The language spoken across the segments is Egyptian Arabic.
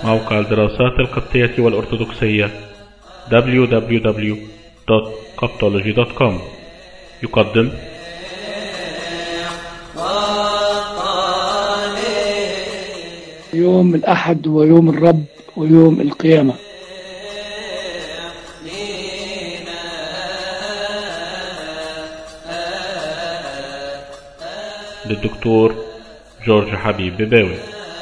موقع الدراسات القبطية والأرثوذكسية www.coptology.com يقدم يوم الأحد ويوم الرب ويوم القيامة للدكتور جورج حبيب بباوي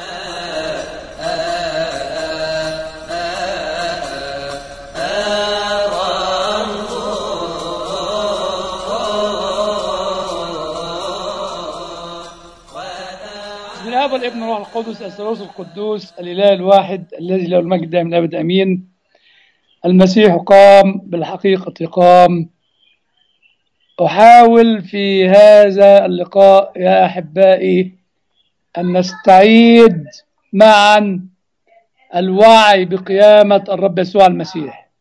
من الاب والابن والروح القدس الثالوث القدوس الاله الواحد الذي له المجد من الابد امين المسيح قام بالحقيقه قام احاول في هذا اللقاء يا احبائي ان نستعيد معا الوعي بقيامه الرب يسوع المسيح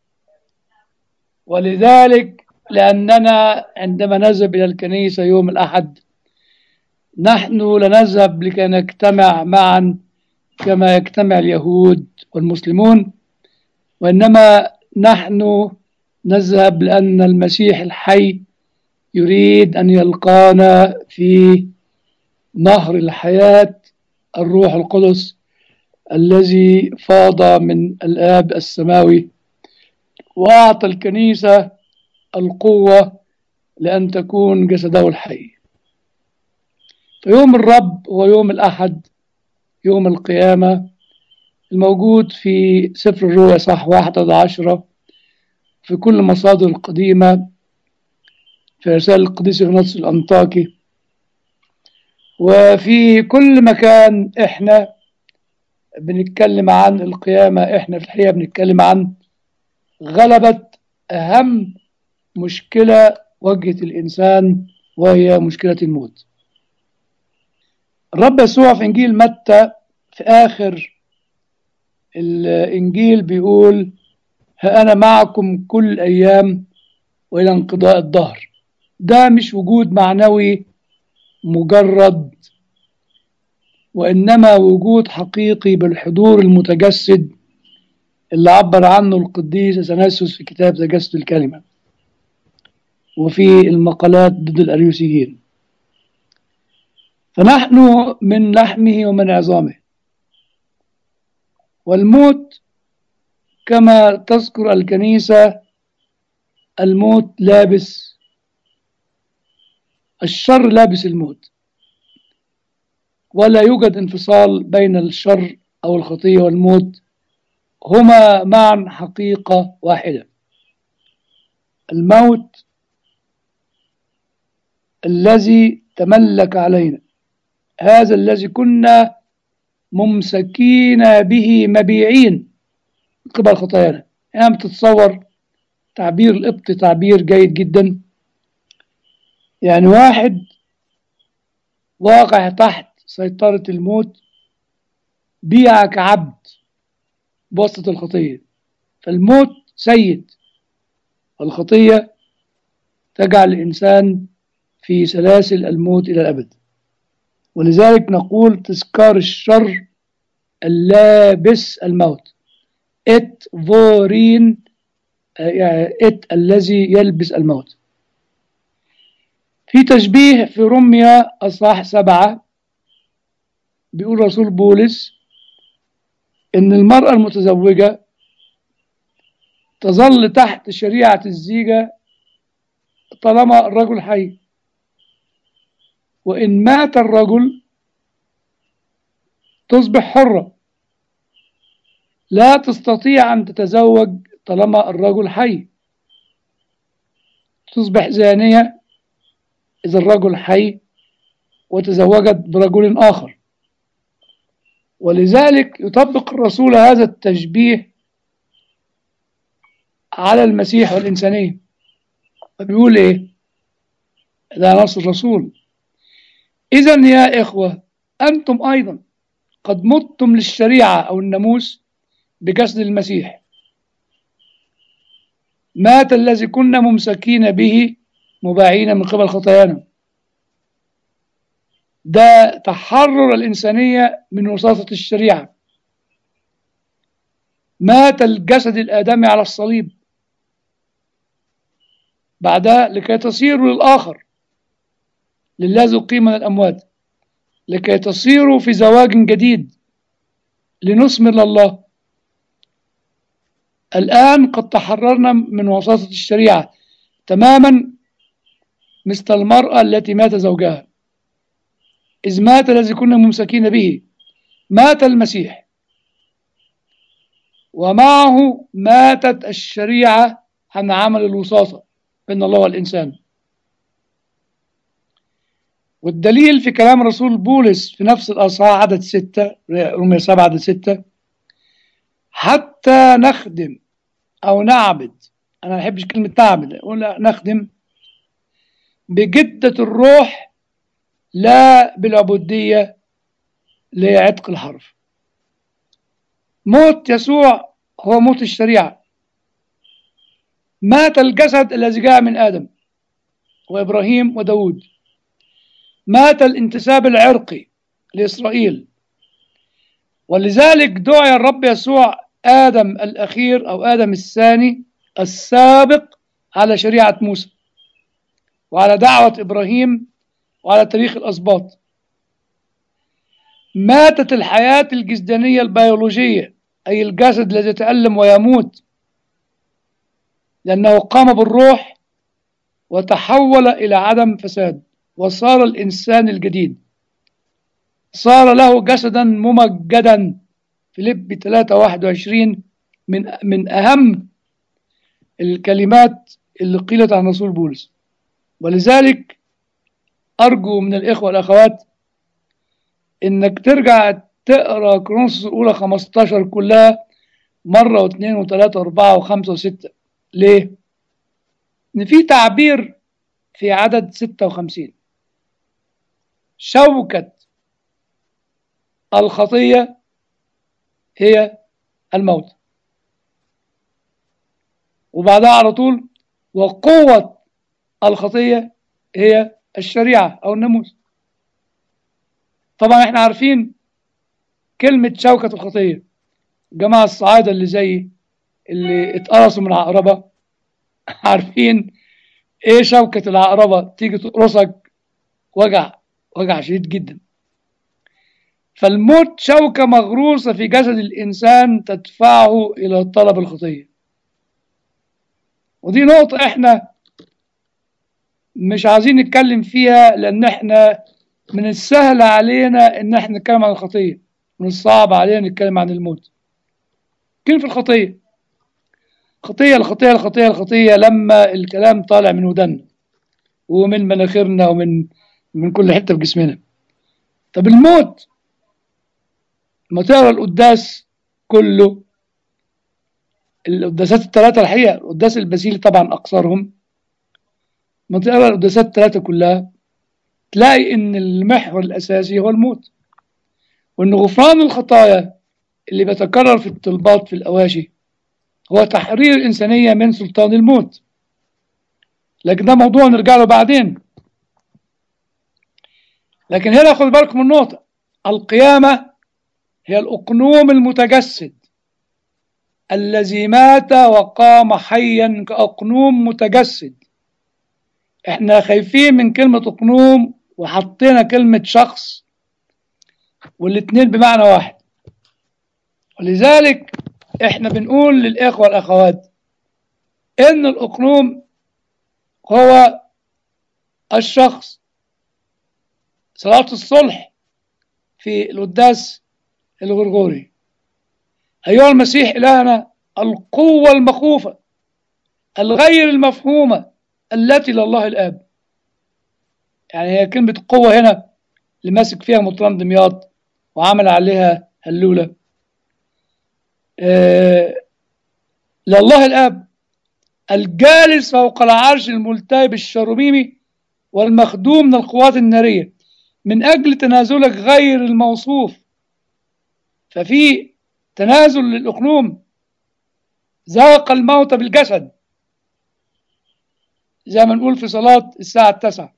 ولذلك لاننا عندما نذهب الى الكنيسه يوم الاحد نحن لنذهب لكي نجتمع معا كما يجتمع اليهود والمسلمون وإنما نحن نذهب لأن المسيح الحي يريد أن يلقانا في نهر الحياة الروح القدس الذي فاض من الآب السماوي وأعطى الكنيسة القوة لأن تكون جسده الحي فيوم الرب هو يوم الأحد يوم القيامة الموجود في سفر الرؤيا صح واحد عشرة في كل المصادر القديمة في رسائل القديس إغناطس الأنطاكي وفي كل مكان إحنا بنتكلم عن القيامة إحنا في الحقيقة بنتكلم عن غلبة أهم مشكلة واجهت الإنسان وهي مشكلة الموت الرب يسوع في انجيل متى في اخر الانجيل بيقول ها انا معكم كل الايام والى انقضاء الدهر ده مش وجود معنوي مجرد وانما وجود حقيقي بالحضور المتجسد اللي عبر عنه القديس اثناسيوس في كتاب تجسد الكلمه وفي المقالات ضد الاريوسيين فنحن من لحمه ومن عظامه والموت كما تذكر الكنيسة الموت لابس الشر لابس الموت ولا يوجد انفصال بين الشر أو الخطية والموت هما معا حقيقة واحدة الموت الذي تملك علينا هذا الذي كنا ممسكين به مبيعين قبل خطايانا يعني بتتصور تعبير القبط تعبير جيد جدا يعني واحد واقع تحت سيطرة الموت بيعك عبد بواسطة الخطية فالموت سيد والخطية تجعل الإنسان في سلاسل الموت إلى الأبد ولذلك نقول تذكار الشر اللابس الموت ات فورين يعني ات الذي يلبس الموت في تشبيه في رمية أصحاح سبعة بيقول رسول بولس إن المرأة المتزوجة تظل تحت شريعة الزيجة طالما الرجل حي وإن مات الرجل تصبح حرة لا تستطيع أن تتزوج طالما الرجل حي تصبح زانية إذا الرجل حي وتزوجت برجل آخر ولذلك يطبق الرسول هذا التشبيه على المسيح والإنسانية فبيقول إيه ده نص الرسول إذا يا إخوة أنتم أيضا قد متم للشريعة أو الناموس بجسد المسيح مات الذي كنا ممسكين به مباعين من قبل خطايانا ده تحرر الإنسانية من وساطة الشريعة مات الجسد الآدمي على الصليب بعدها لكي تصيروا للآخر للذي أقيم من الأموات لكي تصيروا في زواج جديد لنثمر لله الآن قد تحررنا من وساطة الشريعة تماما مثل المرأة التي مات زوجها إذ مات الذي كنا ممسكين به مات المسيح ومعه ماتت الشريعة عن عمل الوساطة بين الله والإنسان والدليل في كلام رسول بولس في نفس الأصحاح عدد ستة رمية سبعة عدد ستة حتى نخدم أو نعبد أنا ما بحبش كلمة نعبد أقول نخدم بجدة الروح لا بالعبودية لعتق الحرف موت يسوع هو موت الشريعة مات الجسد الذي جاء من آدم وإبراهيم وداود مات الانتساب العرقي لإسرائيل ولذلك دعي الرب يسوع آدم الأخير أو آدم الثاني السابق على شريعة موسى وعلى دعوة إبراهيم وعلى تاريخ الأسباط ماتت الحياة الجسدانية البيولوجية أي الجسد الذي يتألم ويموت لأنه قام بالروح وتحول إلى عدم فساد وصار الإنسان الجديد صار له جسدا ممجدا فيليب 3 21 من من أهم الكلمات اللي قيلت عن رسول بولس ولذلك أرجو من الإخوة والأخوات إنك ترجع تقرأ كرونس الأولى 15 كلها مرة واثنين وثلاثة وأربعة وخمسة وستة ليه؟ إن في تعبير في عدد 56 شوكة الخطية هي الموت وبعدها على طول وقوة الخطية هي الشريعة أو الناموس طبعا احنا عارفين كلمة شوكة الخطية جماعة الصعايدة اللي زي اللي اتقرصوا من عقربة عارفين ايه شوكة العقربة تيجي تقرصك وجع وجع شديد جدا فالموت شوكة مغروسة في جسد الإنسان تدفعه إلى طلب الخطية ودي نقطة احنا مش عايزين نتكلم فيها لأن احنا من السهل علينا إن احنا نتكلم عن الخطية من الصعب علينا نتكلم عن الموت كيف الخطية خطية الخطية الخطية الخطية لما الكلام طالع من ودنا ومن مناخيرنا ومن من كل حتة في جسمنا طب الموت ما تقرا القداس كله القداسات الثلاثة الحقيقة القداس الباسيلي طبعا أقصرهم ما تقرا القداسات الثلاثة كلها تلاقي إن المحور الأساسي هو الموت وإن غفران الخطايا اللي بيتكرر في الطلبات في الأواشي هو تحرير الإنسانية من سلطان الموت لكن ده موضوع نرجع له بعدين لكن هنا خد بالكم من النقطة القيامة هي الأقنوم المتجسد الذي مات وقام حيا كأقنوم متجسد احنا خايفين من كلمة أقنوم وحطينا كلمة شخص والاتنين بمعنى واحد ولذلك احنا بنقول للإخوة والأخوات إن الأقنوم هو الشخص صلاة الصلح في القداس الغرغوري أيها المسيح إلهنا القوة المخوفة الغير المفهومة التي لله الآب يعني هي كلمة قوة هنا اللي ماسك فيها مطران دمياط وعمل عليها هلولة آه لله الآب الجالس فوق العرش الملتهي بالشروميمي والمخدوم من القوات النارية من أجل تنازلك غير الموصوف ففي تنازل للأقنوم ذاق الموت بالجسد زي ما نقول في صلاة الساعة التاسعة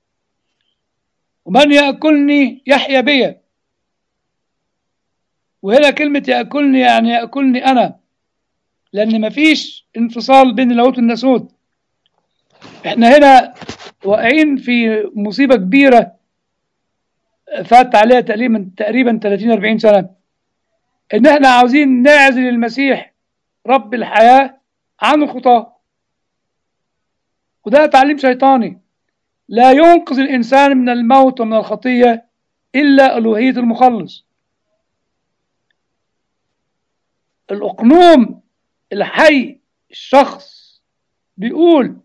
ومن يأكلني يحيا بي وهنا كلمة يأكلني يعني يأكلني أنا لأن مفيش انفصال بين اللاهوت والناسوت احنا هنا واقعين في مصيبة كبيرة فات عليها تقريبا تقريبا 30 40 سنة ان احنا عاوزين نعزل المسيح رب الحياة عن الخطاة وده تعليم شيطاني لا ينقذ الإنسان من الموت ومن الخطية إلا ألوهية المخلص الأقنوم الحي الشخص بيقول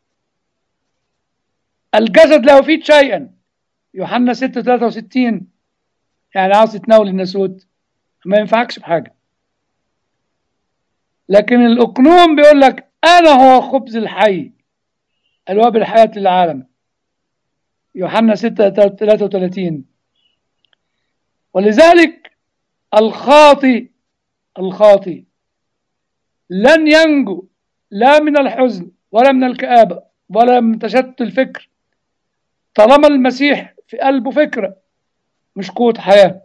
الجسد لا يفيد شيئا يوحنا 6 63 يعني عاوز تتناول الناسوت ما ينفعكش بحاجة لكن الأقنوم بيقول لك أنا هو خبز الحي الواب الحياة للعالم يوحنا 6 33 ولذلك الخاطي الخاطي لن ينجو لا من الحزن ولا من الكآبة ولا من تشتت الفكر طالما المسيح في قلبه فكرة مش قوة حياة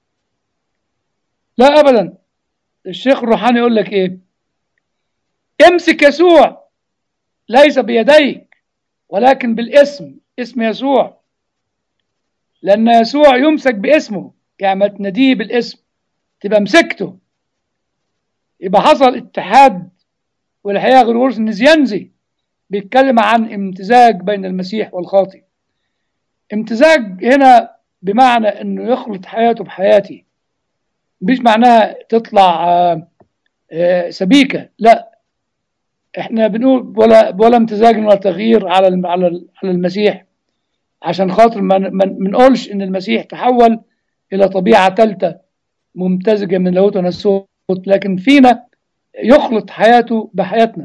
لا أبدا الشيخ الروحاني يقول لك إيه امسك يسوع ليس بيديك ولكن بالاسم اسم يسوع لأن يسوع يمسك باسمه يعني ما تناديه بالاسم تبقى مسكته يبقى حصل اتحاد والحقيقة غرغورس النزيانزي بيتكلم عن امتزاج بين المسيح والخاطئ امتزاج هنا بمعنى انه يخلط حياته بحياتي مش معناها تطلع آه، آه، سبيكة لا احنا بنقول ولا ولا امتزاج ولا تغيير على الم- على ال- على المسيح عشان خاطر ما ما ما نقولش ان المسيح تحول الى طبيعه ثالثه ممتزجه من لاهوت وناسوت لكن فينا يخلط حياته بحياتنا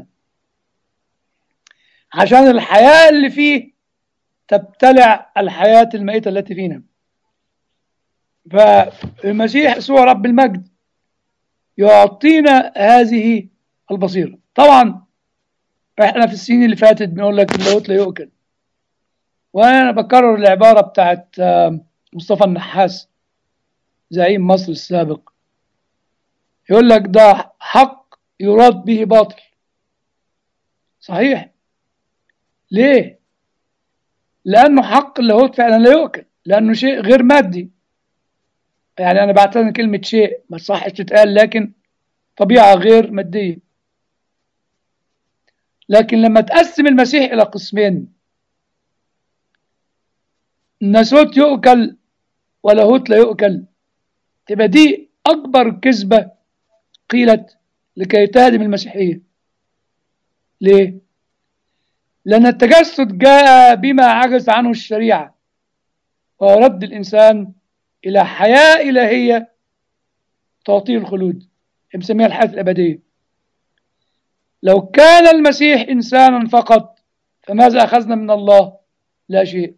عشان الحياه اللي فيه تبتلع الحياه الميته التي فينا فالمسيح يسوع رب المجد يعطينا هذه البصيره طبعا احنا في السنين اللي فاتت بنقول لك اللاهوت لا يؤكل وانا بكرر العباره بتاعت آه، مصطفى النحاس زعيم مصر السابق يقول لك ده حق يراد به باطل صحيح ليه لانه حق اللاهوت فعلا لا يؤكل لانه شيء غير مادي يعني انا بعتبر كلمه شيء ما تصحش تتقال لكن طبيعه غير ماديه لكن لما تقسم المسيح الى قسمين الناسوت يؤكل ولاهوت لا يؤكل تبقى دي أكبر كذبة قيلت لكي تهدم المسيحية ليه؟ لأن التجسد جاء بما عجز عنه الشريعة وهو رد الإنسان إلى حياة إلهية تعطيه الخلود بنسميها الحياة الأبدية لو كان المسيح إنسانا فقط فماذا أخذنا من الله؟ لا شيء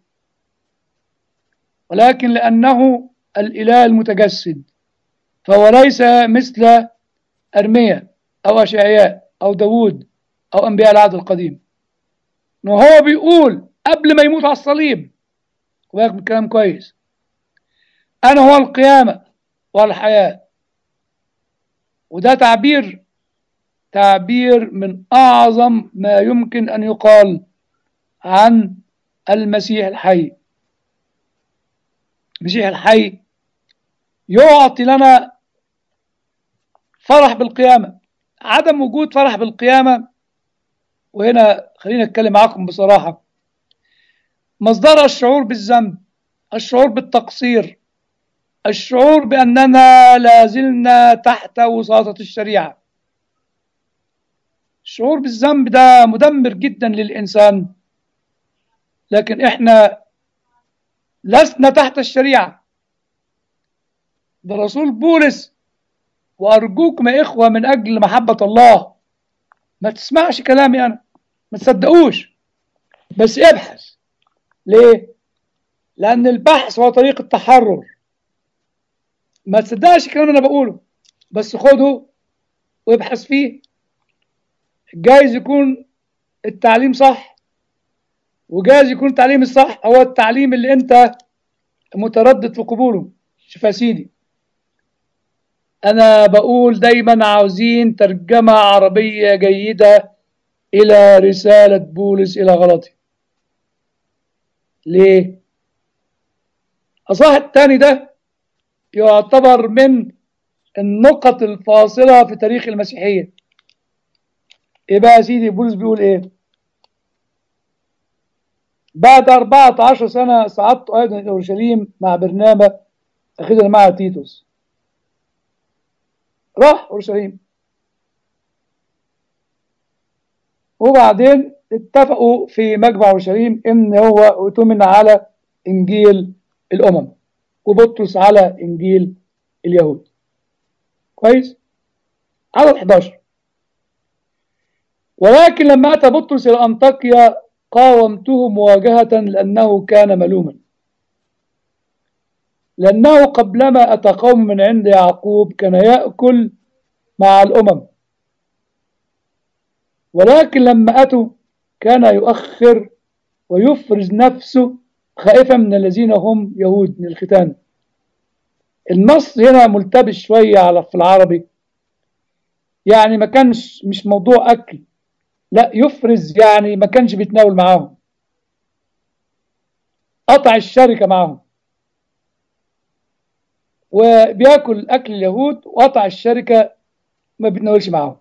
ولكن لأنه الإله المتجسد فهو ليس مثل أرميا أو أشعياء أو داوود أو أنبياء العهد القديم وهو بيقول قبل ما يموت على الصليب وياك من كلام كويس أنا هو القيامة والحياة وده تعبير تعبير من أعظم ما يمكن أن يقال عن المسيح الحي المسيح الحي يعطي لنا فرح بالقيامة عدم وجود فرح بالقيامة وهنا خلينا أتكلم معاكم بصراحة مصدر الشعور بالذنب الشعور بالتقصير الشعور بأننا لازلنا تحت وساطة الشريعة الشعور بالذنب ده مدمر جدا للإنسان لكن إحنا لسنا تحت الشريعة ده رسول بولس وأرجوكم يا إخوة من أجل محبة الله ما تسمعش كلامي أنا ما تصدقوش بس ابحث ليه؟ لأن البحث هو طريق التحرر ما تصدقش الكلام اللي أنا بقوله بس خده وابحث فيه جايز يكون التعليم صح وجايز يكون التعليم الصح هو التعليم اللي انت متردد في قبوله شوف يا سيدي أنا بقول دايما عاوزين ترجمة عربية جيدة إلى رسالة بولس إلى غلطي ليه؟ أصح الثاني ده يعتبر من النقط الفاصلة في تاريخ المسيحية إيه بقى يا سيدي بولس بيقول إيه؟ بعد 14 سنة صعدت أيضا إلى أورشليم مع برنامج أخذنا مع تيتوس راح أورشليم وبعدين اتفقوا في مجمع أورشليم إن هو اؤتمن على إنجيل الأمم وبطرس على إنجيل اليهود كويس عدد 11 ولكن لما أتى بطرس إلى أنطاكيا قاومته مواجهة لأنه كان ملوما لأنه قبلما أتى قوم من عند يعقوب كان يأكل مع الأمم ولكن لما أتوا كان يؤخر ويفرز نفسه خائفا من الذين هم يهود من الختان النص هنا ملتبس شوية على في العربي يعني ما كانش مش موضوع أكل لا يفرز يعني ما كانش بيتناول معاهم قطع الشركة معاهم وبياكل أكل اليهود وقطع الشركة ما بيتناولش معاهم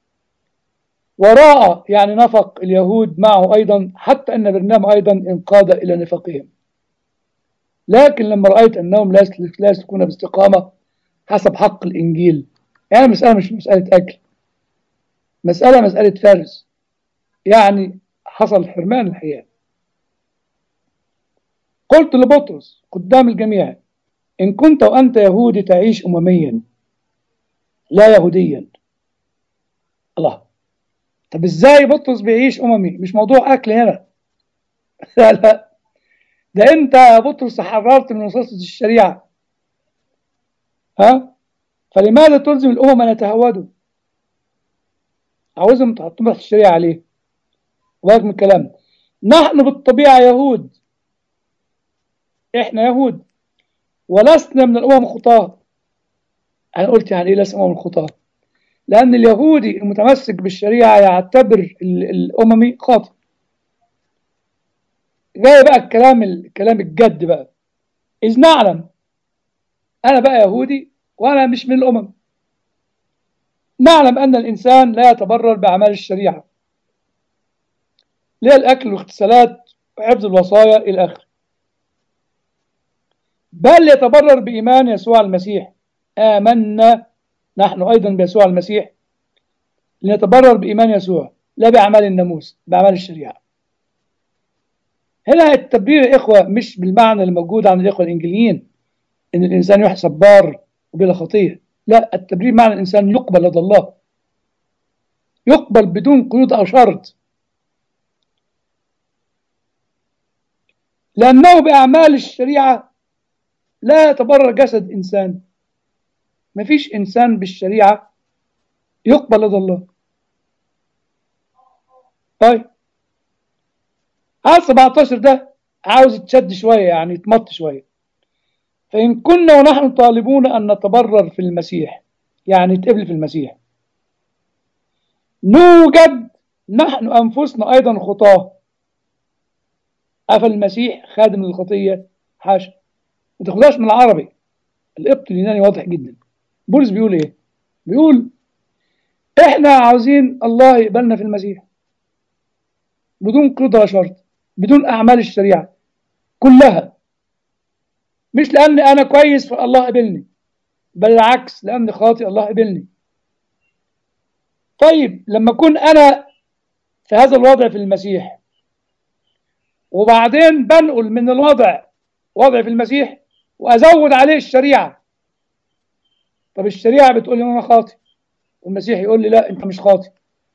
وراء يعني نفق اليهود معه أيضا حتى أن برنامج أيضا انقاد إلى نفقهم لكن لما رأيت أنهم لا يسلكون باستقامة حسب حق الإنجيل يعني مسألة مش مسألة أكل مسألة مسألة فرز يعني حصل حرمان الحياة قلت لبطرس قدام الجميع إن كنت وأنت يهودي تعيش أمميا لا يهوديا الله طب إزاي بطرس بيعيش أممي مش موضوع أكل هنا لا لا ده أنت يا بطرس حررت من وسوسة الشريعة ها فلماذا تلزم الأمم أن يتهودوا عاوزهم تحطوا تحت الشريعة عليه وبالك من الكلام نحن بالطبيعة يهود احنا يهود ولسنا من الامم الخطاة انا قلت يعني ايه لسنا امم الخطاة لان اليهودي المتمسك بالشريعة يعتبر الاممي خاطئ جاي بقى الكلام الكلام الجد بقى اذ نعلم انا بقى يهودي وانا مش من الامم نعلم ان الانسان لا يتبرر باعمال الشريعه ليه الأكل والاغتسالات وحفظ الوصايا إلى آخره بل يتبرر بإيمان يسوع المسيح آمنا نحن أيضا بيسوع المسيح لنتبرر بإيمان يسوع لا بأعمال الناموس بأعمال الشريعة هنا التبرير يا إخوة مش بالمعنى الموجود عند الإخوة الإنجليين إن الإنسان يحسب بار وبلا خطية لا التبرير معنى الإنسان يقبل لدى الله يقبل بدون قيود أو شرط لأنه بأعمال الشريعة لا يتبرر جسد إنسان مفيش إنسان بالشريعة يقبل لدى الله طيب عدد 17 ده عاوز يتشد شوية يعني يتمط شوية فإن كنا ونحن طالبون أن نتبرر في المسيح يعني نتقبل في المسيح نوجد نحن أنفسنا أيضا خطاه أفى المسيح خادم للخطية حاشا ما تاخدهاش من العربي القبط اليوناني واضح جدا بولس بيقول ايه بيقول احنا عاوزين الله يقبلنا في المسيح بدون قيد ولا شرط بدون اعمال الشريعه كلها مش لان انا كويس فالله قبلني بل العكس لان خاطئ الله قبلني طيب لما اكون انا في هذا الوضع في المسيح وبعدين بنقل من الوضع وضع في المسيح وازود عليه الشريعه طب الشريعه بتقول لي انا خاطئ والمسيح يقول لي لا انت مش خاطئ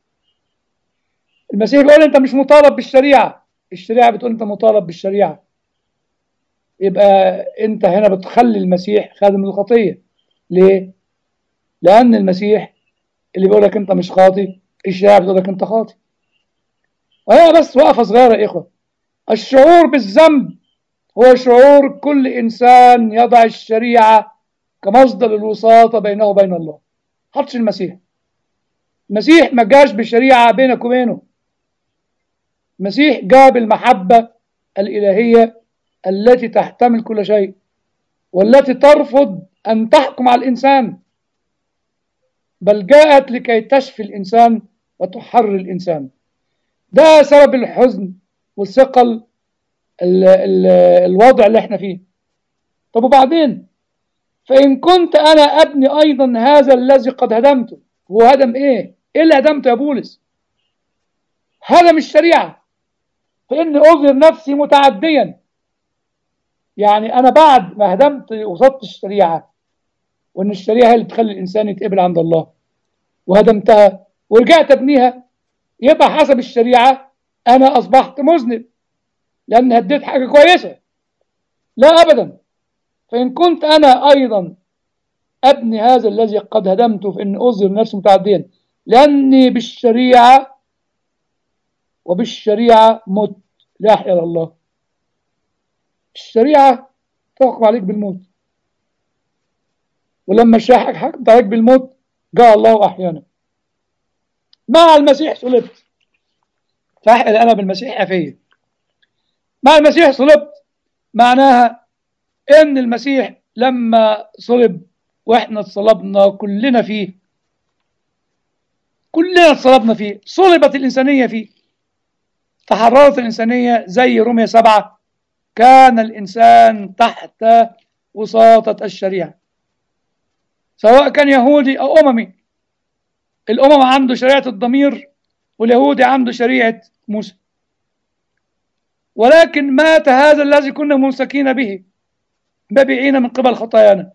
المسيح بيقول لي انت مش مطالب بالشريعه الشريعه بتقول انت مطالب بالشريعه يبقى انت هنا بتخلي المسيح خادم الخطيه ليه لان المسيح اللي بيقول لك انت مش خاطئ الشريعه بتقول لك انت خاطئ وهي بس وقفه صغيره يا اخوه الشعور بالذنب هو شعور كل انسان يضع الشريعه كمصدر الوساطة بينه وبين الله حطش المسيح المسيح ما جاش بشريعة بينك وبينه المسيح جاب المحبة الإلهية التي تحتمل كل شيء والتي ترفض أن تحكم على الإنسان بل جاءت لكي تشفي الإنسان وتحرر الإنسان ده سبب الحزن والثقل ال ال الوضع اللي احنا فيه طب وبعدين فإن كنت أنا أبني أيضا هذا الذي قد هدمته هو هدم إيه؟ إيه اللي هدمته يا بولس؟ هدم الشريعة فإني أظهر نفسي متعديا يعني أنا بعد ما هدمت وسطت الشريعة وإن الشريعة هي اللي تخلي الإنسان يتقبل عند الله وهدمتها ورجعت أبنيها يبقى حسب الشريعة أنا أصبحت مذنب لأن هديت حاجة كويسة لا أبدا فإن كنت أنا أيضا أبني هذا الذي قد هدمته فإن أظهر نفسي متعديا لأني بالشريعة وبالشريعة مت لا أحيا إلى الله الشريعة تحكم عليك بالموت ولما الشريعة حكمت عليك بالموت جاء الله أحيانا مع المسيح صلبت فأحيا أنا بالمسيح فيا مع المسيح صلبت معناها ان المسيح لما صلب واحنا اتصلبنا كلنا فيه كلنا اتصلبنا فيه صلبت الإنسانية فيه تحررت الإنسانية زي رومية سبعة كان الإنسان تحت وساطة الشريعة سواء كان يهودي أو أممي الأمم عنده شريعة الضمير واليهودي عنده شريعة موسى ولكن مات هذا الذي كنا ممسكين به مبيعين من قبل خطايانا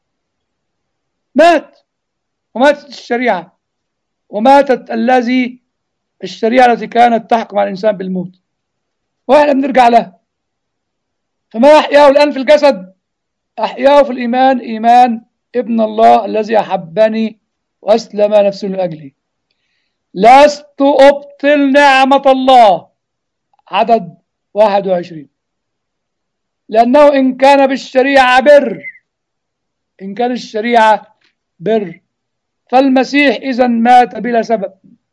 مات وماتت الشريعة وماتت الذي الشريعة التي كانت تحكم على الإنسان بالموت وإحنا بنرجع لها فما أحياه الآن في الجسد أحياه في الإيمان إيمان ابن الله الذي أحبني وأسلم نفسه لأجلي لست أبطل نعمة الله عدد 21 لأنه إن كان بالشريعة بر إن كان الشريعة بر فالمسيح إذا مات بلا سبب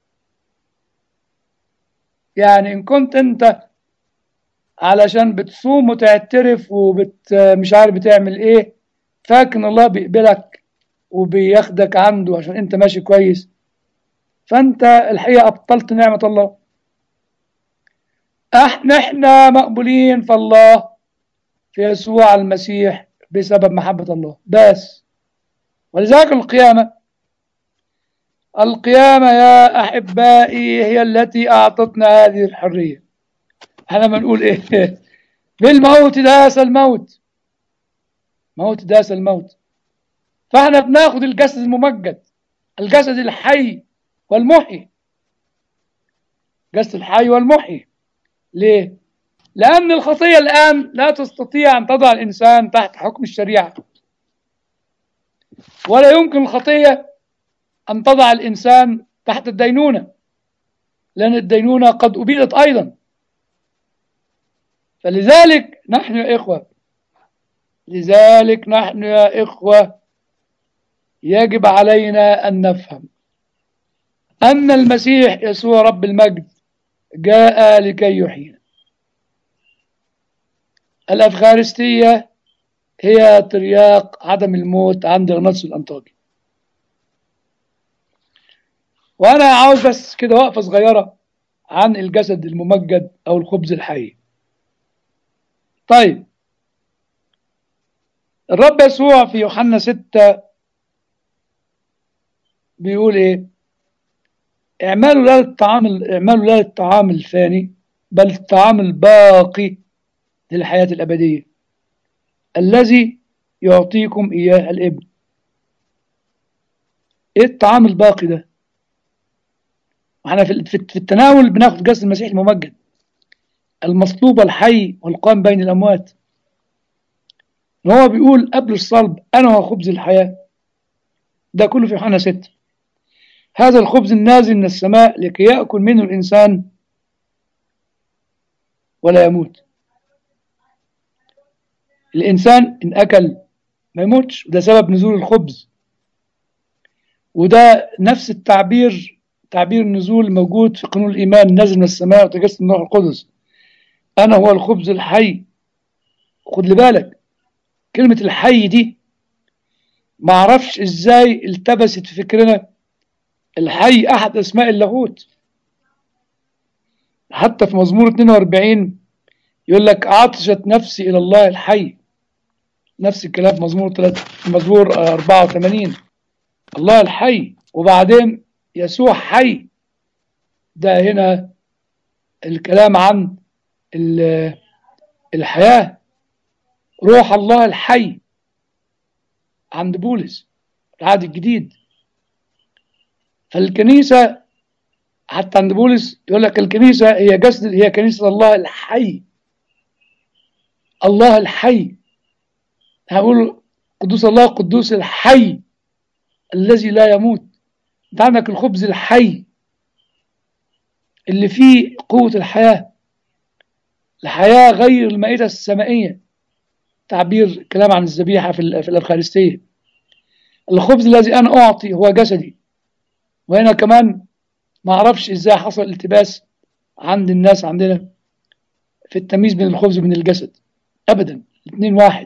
يعني إن كنت أنت علشان بتصوم وتعترف وبت مش عارف بتعمل إيه فاكر إن الله بيقبلك وبياخدك عنده عشان أنت ماشي كويس فأنت الحقيقة أبطلت نعمة الله احنا احنا مقبولين في الله في يسوع المسيح بسبب محبة الله بس ولذلك القيامة القيامة يا أحبائي هي التي أعطتنا هذه الحرية احنا بنقول إيه بالموت داس الموت موت داس الموت فاحنا بناخد الجسد الممجد الجسد الحي والمحيي جسد الحي والمحيي ليه؟ لأن الخطية الآن لا تستطيع أن تضع الإنسان تحت حكم الشريعة ولا يمكن الخطية أن تضع الإنسان تحت الدينونة لأن الدينونة قد أبيدت أيضا فلذلك نحن يا إخوة لذلك نحن يا إخوة يجب علينا أن نفهم أن المسيح يسوع رب المجد جاء لكي يحيينا الأفخارستية هي ترياق عدم الموت عند غناطس الأنطاكي وأنا عاوز بس كده وقفة صغيرة عن الجسد الممجد أو الخبز الحي طيب الرب يسوع في يوحنا ستة بيقول إيه اعملوا لا للطعام اعملوا لا للطعام الفاني بل الطعام الباقي للحياة الأبدية الذي يعطيكم إياه الابن إيه الطعام الباقي ده احنا في في التناول بناخد جسد المسيح الممجد المصلوب الحي والقام بين الأموات هو بيقول قبل الصلب أنا هو خبز الحياة ده كله في يوحنا 6 هذا الخبز النازل من السماء لكي يأكل منه الإنسان ولا يموت الإنسان إن أكل ما يموتش وده سبب نزول الخبز وده نفس التعبير تعبير النزول موجود في قانون الإيمان نزل من السماء وتجسد من الروح القدس أنا هو الخبز الحي خد لي بالك كلمة الحي دي ما اعرفش ازاي التبست في فكرنا الحي أحد أسماء اللاهوت حتى في مزمور 42 يقول لك عطشت نفسي إلى الله الحي نفس الكلام في مزمور 3 في مزمور 84 الله الحي وبعدين يسوع حي ده هنا الكلام عن الحياة روح الله الحي عند بولس العهد الجديد فالكنيسة حتى عند بولس يقول لك الكنيسة هي جسد هي كنيسة الله الحي الله الحي هقول قدوس الله قدوس الحي الذي لا يموت انت عندك الخبز الحي اللي فيه قوة الحياة الحياة غير المائدة السمائية تعبير كلام عن الذبيحة في, في الأفخارستية الخبز الذي أنا أعطي هو جسدي وهنا كمان ما أعرفش إزاي حصل التباس عند الناس عندنا في التمييز بين الخبز وبين الجسد أبدا الاثنين واحد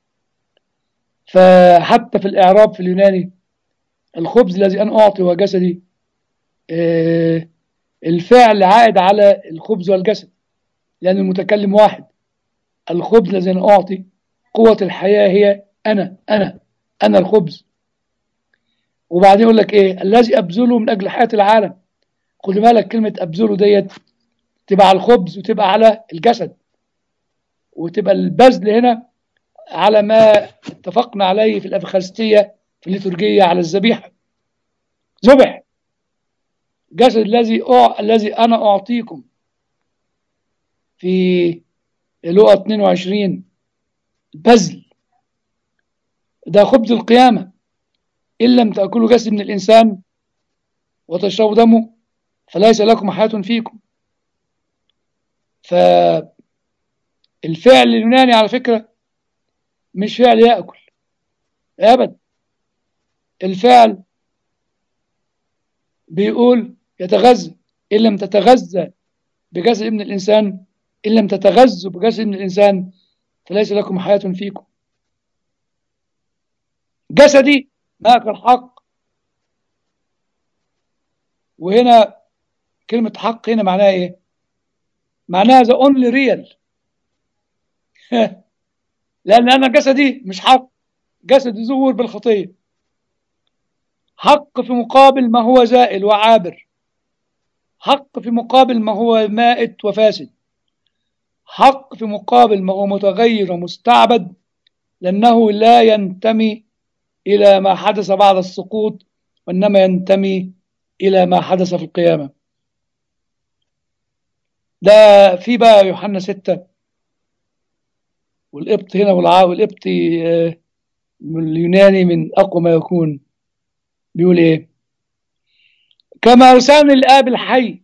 فحتى في الإعراب في اليوناني الخبز الذي أنا أعطي هو جسدي آه الفعل عائد على الخبز والجسد لأن المتكلم واحد الخبز الذي أنا أعطي قوة الحياة هي أنا أنا أنا الخبز وبعدين يقول لك إيه الذي أبذله من أجل حياة العالم خد بالك كلمة أبذله ديت تبقى على الخبز وتبقى على الجسد وتبقى البذل هنا على ما اتفقنا عليه في الأفخارستية في الليتورجية على الذبيحة ذبح جسد الذي أع... الذي أنا أعطيكم في لقا 22 بذل ده خبز القيامة إن لم تأكلوا جسد من الإنسان وتشربوا دمه فليس لكم حياة فيكم فالفعل اليوناني على فكرة مش فعل يأكل أبدا الفعل بيقول يتغذى إن لم تتغذى بجسد ابن الإنسان إن لم تتغذوا بجسد ابن الإنسان فليس لكم حياة فيكم جسدي ماكل حق وهنا كلمة حق هنا معناها إيه؟ معناها the only real لأن أنا جسدي مش حق جسدي زور بالخطية حق في مقابل ما هو زائل وعابر حق في مقابل ما هو مائت وفاسد حق في مقابل ما هو متغير ومستعبد لأنه لا ينتمي إلى ما حدث بعد السقوط وإنما ينتمي إلى ما حدث في القيامة ده في بقى يوحنا ستة والقبط هنا والعا والقبطي اليوناني من أقوى ما يكون بيقول إيه كما أرسلني الآب الحي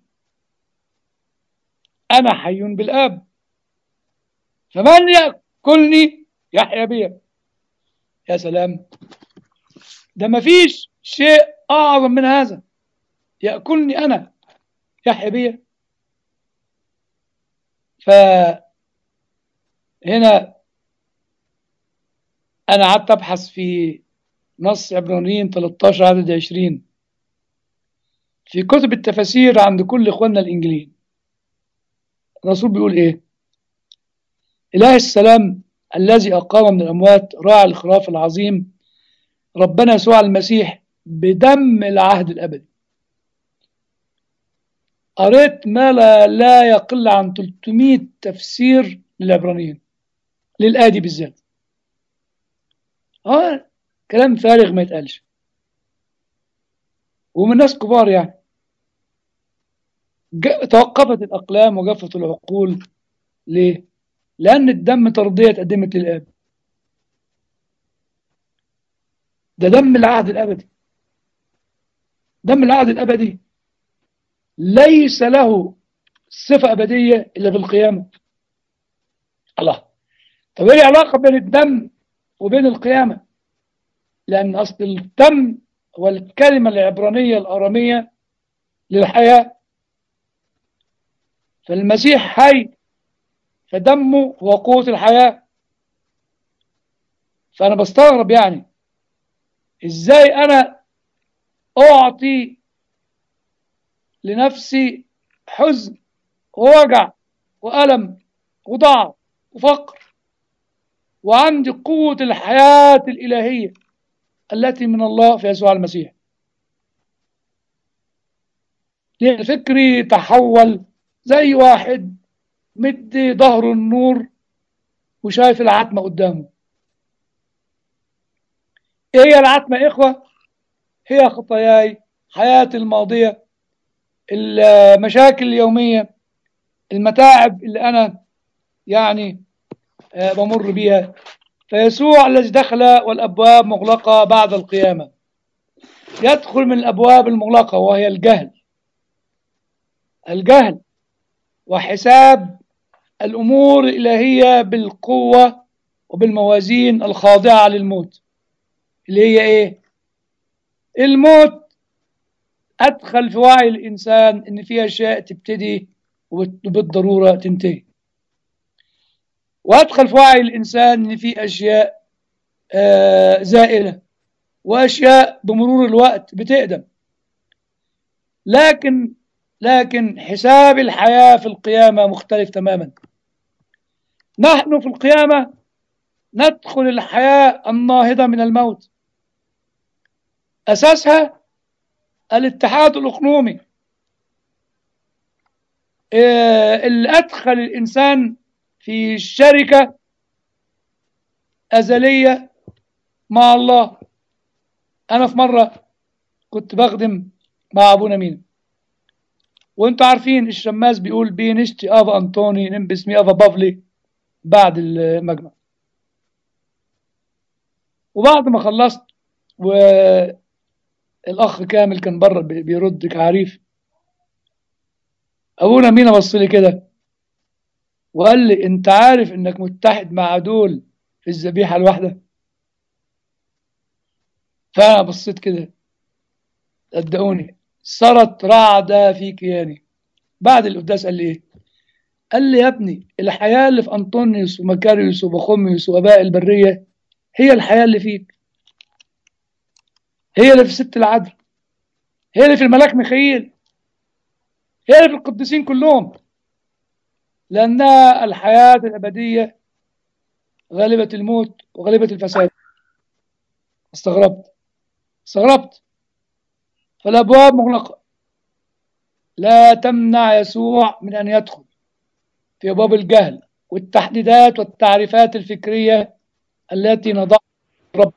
أنا حي بالآب فمن يأكلني يحيا بي يا سلام ده ما فيش شيء أعظم من هذا يأكلني أنا يحيا بي فهنا أنا قعدت أبحث في نص عبرانيين 13 عدد 20 في كتب التفاسير عند كل إخواننا الإنجليين الرسول بيقول إيه إله السلام الذي أقام من الأموات راعي الخراف العظيم ربنا يسوع المسيح بدم العهد الأبدي قريت ما لا, لا يقل عن 300 تفسير للعبرانيين للآية دي بالذات اه كلام فارغ ما يتقالش ومن ناس كبار يعني توقفت الأقلام وجفت العقول ليه؟ لأن الدم ترضية اتقدمت للآب ده دم العهد الأبدي دم العهد الأبدي ليس له صفة أبدية إلا بالقيامة الله طب إيه العلاقة بين الدم وبين القيامة لأن أصل الدم هو الكلمة العبرانية الأرامية للحياة فالمسيح حي فدمه هو قوة الحياة فأنا بستغرب يعني إزاي أنا أعطي لنفسي حزن ووجع وألم وضعف وفقر وعندي قوة الحياة الإلهية التي من الله في يسوع المسيح فكري تحول زي واحد مدي ظهره النور وشايف العتمة قدامه ايه هي العتمة يا اخوة هي خطاياي حياتي الماضية المشاكل اليومية المتاعب اللي انا يعني آه بمر بيها فيسوع الذي دخل والابواب مغلقة بعد القيامة يدخل من الابواب المغلقة وهي الجهل الجهل وحساب الأمور الإلهية بالقوة وبالموازين الخاضعة للموت اللي هي إيه؟ الموت أدخل في وعي الإنسان إن في أشياء تبتدي وبالضرورة تنتهي وأدخل في وعي الإنسان إن في أشياء آه زائلة وأشياء بمرور الوقت بتقدم لكن لكن حساب الحياة في القيامة مختلف تماما نحن في القيامة ندخل الحياة الناهضة من الموت أساسها الاتحاد الأقنومي اللي أدخل الإنسان في شركة أزلية مع الله أنا في مرة كنت بخدم مع أبونا مين وانتوا عارفين الشماس بيقول بينشتي افا انطوني نم باسمي افا بافلي بعد المجمع وبعد ما خلصت والاخ كامل كان بره بيرد كعريف ابونا مينا بص لي كده وقال لي انت عارف انك متحد مع دول في الذبيحه الواحده فانا بصيت كده صدقوني صارت رعدة في كياني بعد القداس قال لي ايه قال لي يا ابني الحياة اللي في أنطونيوس ومكاريوس وبخوميوس وأباء البرية هي الحياة اللي فيك هي اللي في ست العدل هي اللي في الملاك ميخائيل هي اللي في القديسين كلهم لأنها الحياة الأبدية غالبة الموت وغالبة الفساد استغربت استغربت فالأبواب مغلقة لا تمنع يسوع من أن يدخل في أبواب الجهل والتحديدات والتعريفات الفكرية التي نضعها رب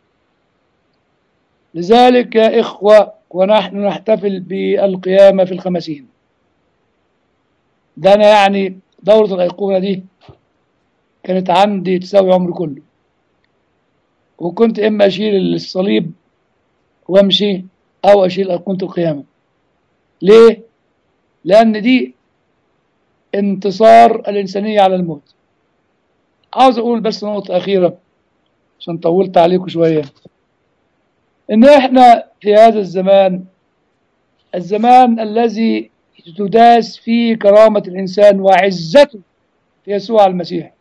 لذلك يا إخوة ونحن نحتفل بالقيامة في الخمسين ده أنا يعني دورة الأيقونة دي كانت عندي تساوي عمري كله وكنت إما أشيل الصليب وأمشي أو أشيل أيقونة القيامة ليه؟ لأن دي انتصار الإنسانية على الموت عاوز أقول بس نقطة أخيرة عشان طولت عليكم شوية إن إحنا في هذا الزمان الزمان الذي تداس فيه كرامة الإنسان وعزته في يسوع المسيح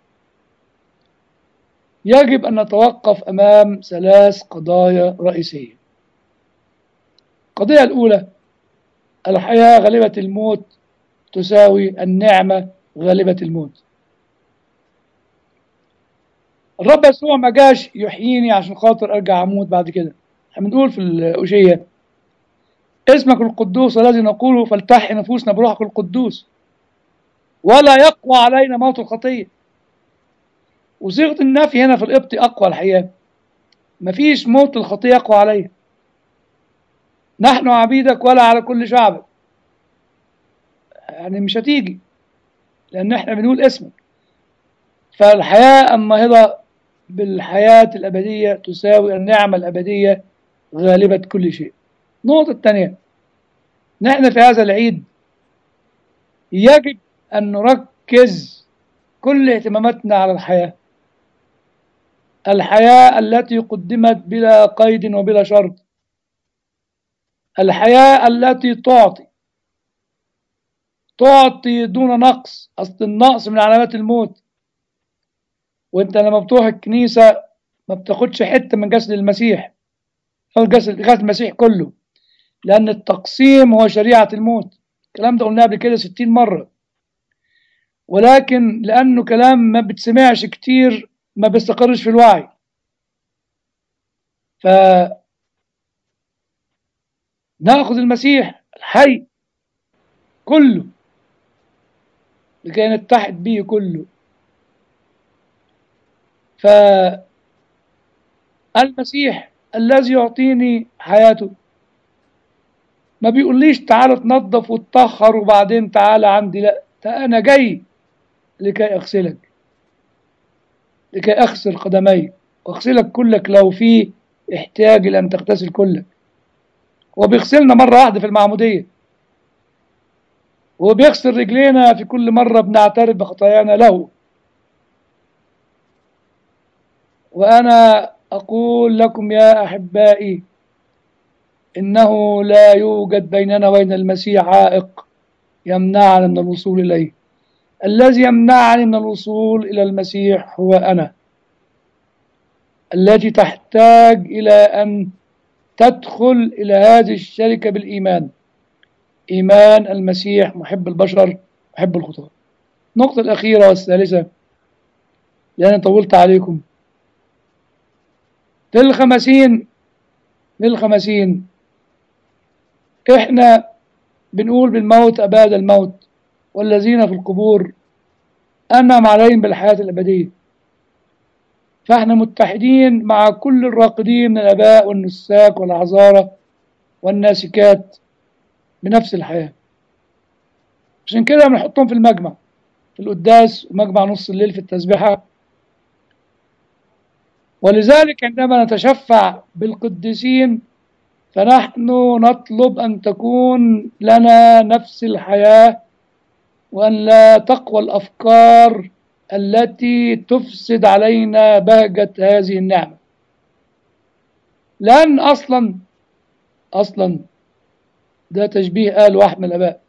يجب أن نتوقف أمام ثلاث قضايا رئيسية القضية الأولى الحياة غالبة الموت تساوي النعمة غالبة الموت الرب يسوع ما جاش يحييني عشان خاطر ارجع اموت بعد كده احنا بنقول في الأشية اسمك القدوس الذي نقوله فلتحي نفوسنا بروحك القدوس ولا يقوى علينا موت الخطية وصيغة النفي هنا في القبط أقوى الحقيقة مفيش موت الخطية يقوى عليا نحن عبيدك ولا على كل شعبك يعني مش هتيجي لأن احنا بنقول اسمك فالحياة الناهضة بالحياة الأبدية تساوي النعمة الأبدية غالبة كل شيء النقطة الثانية نحن في هذا العيد يجب أن نركز كل اهتماماتنا على الحياة الحياة التي قدمت بلا قيد وبلا شرط الحياة التي تعطي تعطي دون نقص أصل النقص من علامات الموت وانت لما بتروح الكنيسة ما بتاخدش حتة من جسد المسيح أو جسد جسد المسيح كله لأن التقسيم هو شريعة الموت الكلام ده قلناه قبل كده ستين مرة ولكن لأنه كلام ما بتسمعش كتير ما بيستقرش في الوعي ف ناخذ المسيح الحي كله لكي نتحد به كله فالمسيح الذي يعطيني حياته ما بيقوليش تعالى تنظف وتطهر وبعدين تعالى عندي لا انا جاي لكي اغسلك لكي اغسل قدميك واغسلك كلك لو في احتياج الى ان تغتسل كلك هو بيغسلنا مرة واحدة في المعمودية هو بيغسل رجلينا في كل مرة بنعترف بخطايانا له وأنا أقول لكم يا أحبائي إنه لا يوجد بيننا وبين المسيح عائق يمنعنا من الوصول إليه الذي يمنعني من الوصول إلى المسيح هو أنا التي تحتاج إلى أن تدخل إلى هذه الشركة بالإيمان إيمان المسيح محب البشر محب الخطاة النقطة الأخيرة والثالثة لأن طولت عليكم في الخمسين في الخمسين إحنا بنقول بالموت أباد الموت والذين في القبور أنعم عليهم بالحياة الأبدية فاحنا متحدين مع كل الراقدين من الآباء والنساك والعذارى والناسكات بنفس الحياة عشان كده بنحطهم في المجمع في القداس ومجمع نص الليل في التسبيحة ولذلك عندما نتشفع بالقديسين فنحن نطلب أن تكون لنا نفس الحياة وأن لا تقوى الأفكار التي تفسد علينا بهجة هذه النعمة لأن أصلا أصلا ده تشبيه قال واحد من الآباء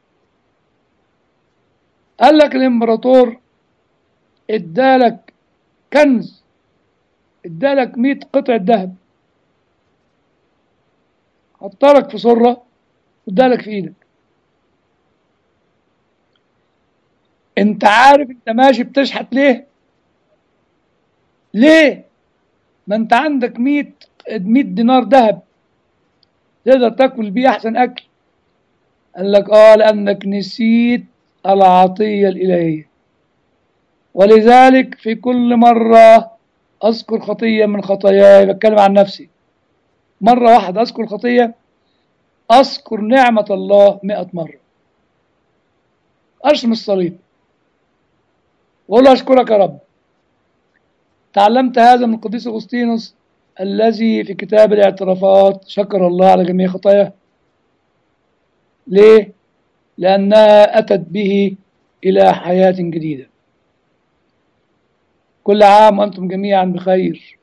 قال لك الإمبراطور ادالك كنز ادالك 100 قطعة ذهب حطلك في سرة وادالك في ايدك انت عارف انت ماشي بتشحت ليه ليه ما انت عندك 100 100 دينار ذهب تقدر تاكل بيه احسن اكل قال لك اه لانك نسيت العطيه الالهيه ولذلك في كل مره اذكر خطيه من خطاياي بتكلم عن نفسي مره واحده اذكر خطيه اذكر نعمه الله مئة مره ارسم الصليب واقول له اشكرك يا رب تعلمت هذا من القديس اغسطينوس الذي في كتاب الاعترافات شكر الله على جميع خطاياه ليه لانها اتت به الى حياه جديده كل عام وانتم جميعا بخير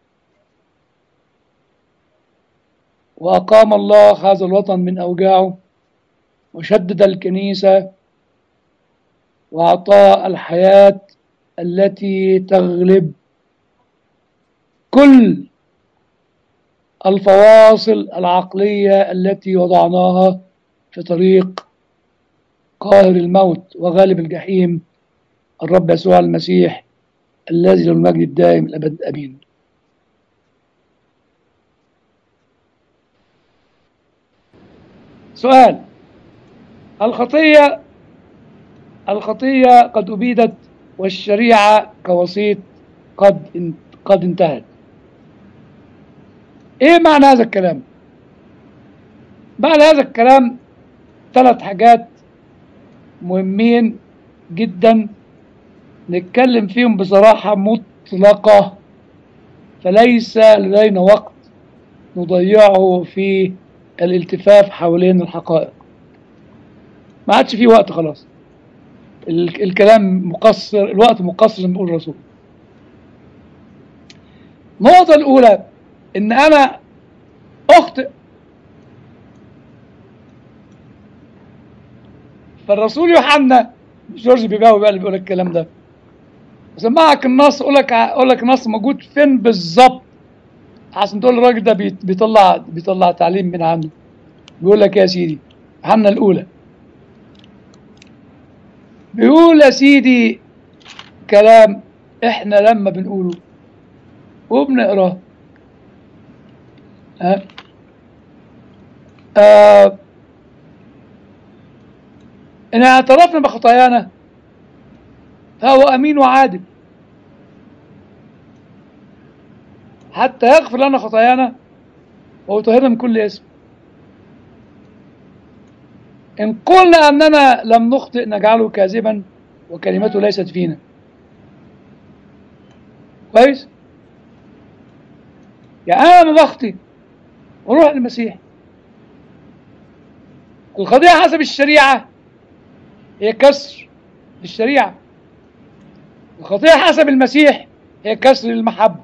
واقام الله هذا الوطن من اوجاعه وشدد الكنيسه واعطاه الحياه التي تغلب كل الفواصل العقلية التي وضعناها في طريق قاهر الموت وغالب الجحيم الرب يسوع المسيح الذي له المجد الدائم الأبد أمين سؤال الخطية الخطية قد أبيدت والشريعة كوسيط قد قد انتهت ايه معنى هذا الكلام معنى هذا الكلام ثلاث حاجات مهمين جدا نتكلم فيهم بصراحة مطلقة فليس لدينا وقت نضيعه في الالتفاف حوالين الحقائق ما عادش في وقت خلاص الكلام مقصر الوقت مقصر زي ما بيقول الرسول النقطة الأولى إن أنا أخطئ فالرسول يوحنا جورج بيباوي بقى اللي بيقول الكلام ده سمعك النص اقول لك اقول لك النص موجود فين بالظبط عشان تقول الراجل ده بيت- بيطلع بيطلع تعليم من عنده بيقول لك يا سيدي يوحنا الاولى بيقول يا سيدي كلام احنا لما بنقوله وبنقراه ها آه إن اعترفنا بخطايانا فهو أمين وعادل حتى يغفر لنا خطايانا ويطهرنا من كل اسم إن قلنا أننا لم نخطئ نجعله كاذبا وكلمته ليست فينا كويس يعني أنا لما بخطي وأروح للمسيح القضية حسب الشريعة هي كسر للشريعة الخطيئة حسب المسيح هي كسر المحبة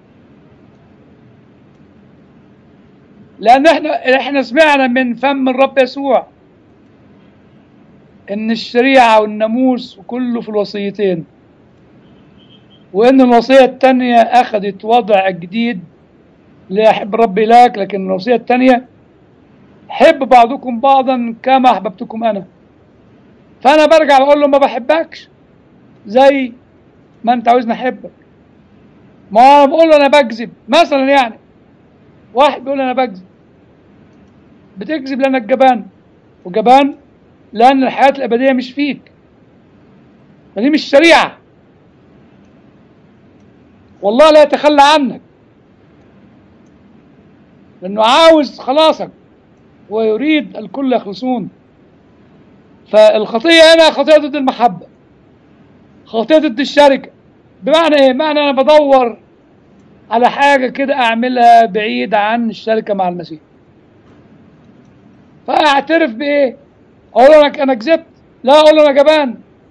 لأن احنا احنا سمعنا من فم الرب يسوع إن الشريعة والناموس وكله في الوصيتين وإن الوصية التانية أخذت وضع جديد لا يحب الرب إلهك لكن الوصية التانية حب بعضكم بعضا كما أحببتكم أنا فأنا برجع بقول له ما بحبكش زي ما أنت عاوزني أحبك ما أنا بقول له أنا بكذب مثلا يعني واحد بيقول أنا بكذب بتكذب لأنك جبان وجبان لأن الحياة الأبدية مش فيك فدي مش شريعة والله لا يتخلى عنك لأنه عاوز خلاصك ويريد الكل يخلصون فالخطية هنا خطية ضد المحبة خطية ضد الشركة بمعنى ايه؟ بمعنى انا بدور على حاجة كده اعملها بعيد عن الشركة مع المسيح فاعترف بايه؟ اقول له انا انا كذبت لا اقول له انا جبان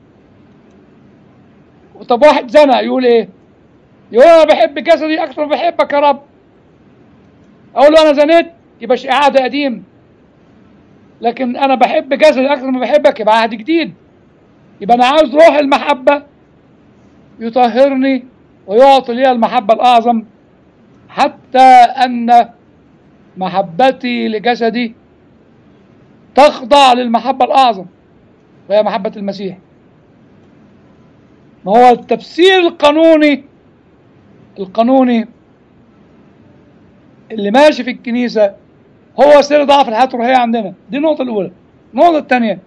طب واحد زنى يقول ايه؟ يقول انا بحب جسدي اكثر ما بحبك يا رب اقول له انا زنيت يبقى شيء عهد قديم لكن انا بحب جسدي اكثر ما بحبك يبقى عهد جديد يبقى انا عاوز روح المحبه يطهرني ويعطي لي المحبه الاعظم حتى ان محبتي لجسدي تخضع للمحبه الاعظم وهي محبه المسيح ما هو التفسير القانوني القانوني اللي ماشي في الكنيسه هو سر ضعف الحياه الروحيه عندنا دي النقطه الاولى النقطه الثانيه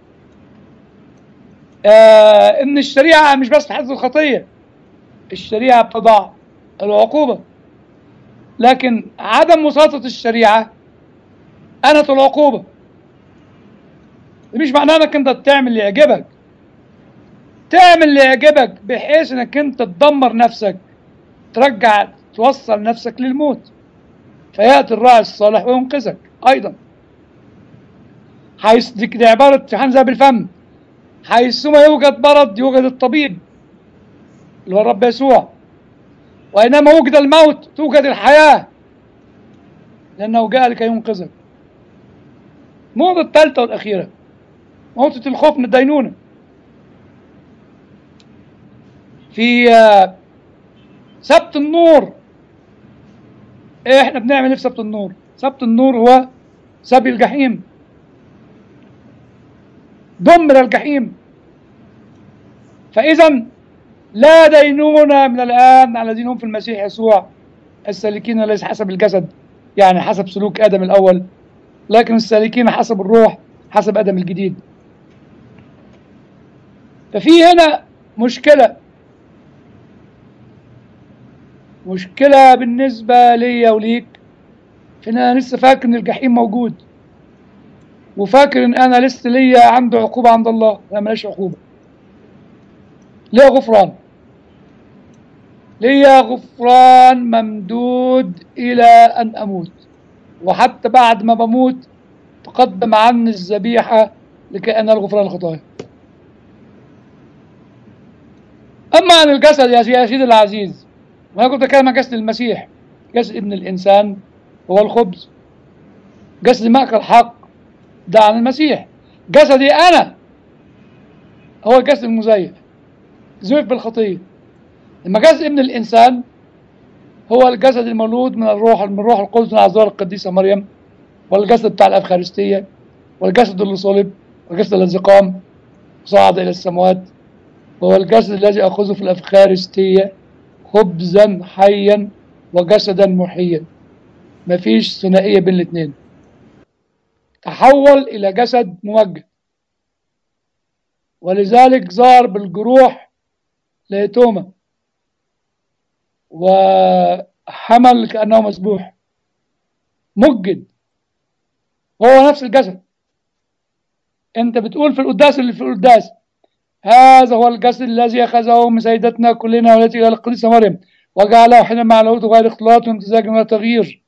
آه ان الشريعه مش بس في حد الخطيه الشريعه بتضع العقوبه لكن عدم مساطة الشريعه انت العقوبه مش معناه انك انت تعمل اللي يعجبك تعمل اللي يعجبك بحيث انك انت تدمر نفسك ترجع توصل نفسك للموت فياتي الراعي الصالح وينقذك ايضا حيث دي دي عباره حنزه بالفم حيثما يوجد مرض يوجد الطبيب اللي هو الرب يسوع وأينما وجد الموت توجد الحياة لأنه جاء لكي ينقذك النقطة الثالثة والأخيرة نقطة الخوف من الدينونة في آه، سبت النور إيه احنا بنعمل ايه في سبت النور سبت النور هو سبي الجحيم دمر الجحيم فإذا لا دينونة من الآن على الذين هم في المسيح يسوع السالكين ليس حسب الجسد يعني حسب سلوك آدم الأول لكن السالكين حسب الروح حسب آدم الجديد ففي هنا مشكلة مشكلة بالنسبة ليا وليك في ان انا لسه فاكر ان الجحيم موجود وفاكر ان انا لسه ليا عنده عقوبة عند الله لا ملاش عقوبة ليا غفران ليا غفران ممدود الى ان اموت وحتى بعد ما بموت تقدم عني الذبيحة لكي انال غفران الخطايا اما عن الجسد يا سيدي العزيز وانا كنت اتكلم عن جسد المسيح جسد ابن الانسان هو الخبز جسد مأكل حق ده عن المسيح جسدي انا هو الجسد المزيف زيف بالخطيه لما جسد ابن الانسان هو الجسد المولود من الروح من الروح القدس من اعذار القديسه مريم والجسد بتاع الافخارستيه والجسد اللي صلب والجسد الذي قام صعد الى السماوات وهو الجسد الذي اخذه في الافخارستيه خبزا حيا وجسدا محيا مفيش ثنائيه بين الاثنين تحول الى جسد موجه ولذلك ظهر بالجروح لتوما وحمل كأنه مسبوح مجد هو نفس الجسد انت بتقول في القداس اللي في القداس هذا هو الجسد الذي اخذه من سيدتنا كلنا والتي الى القديسه مريم وجعله حين مع لاهوت غير اختلاط وامتزاج ولا تغيير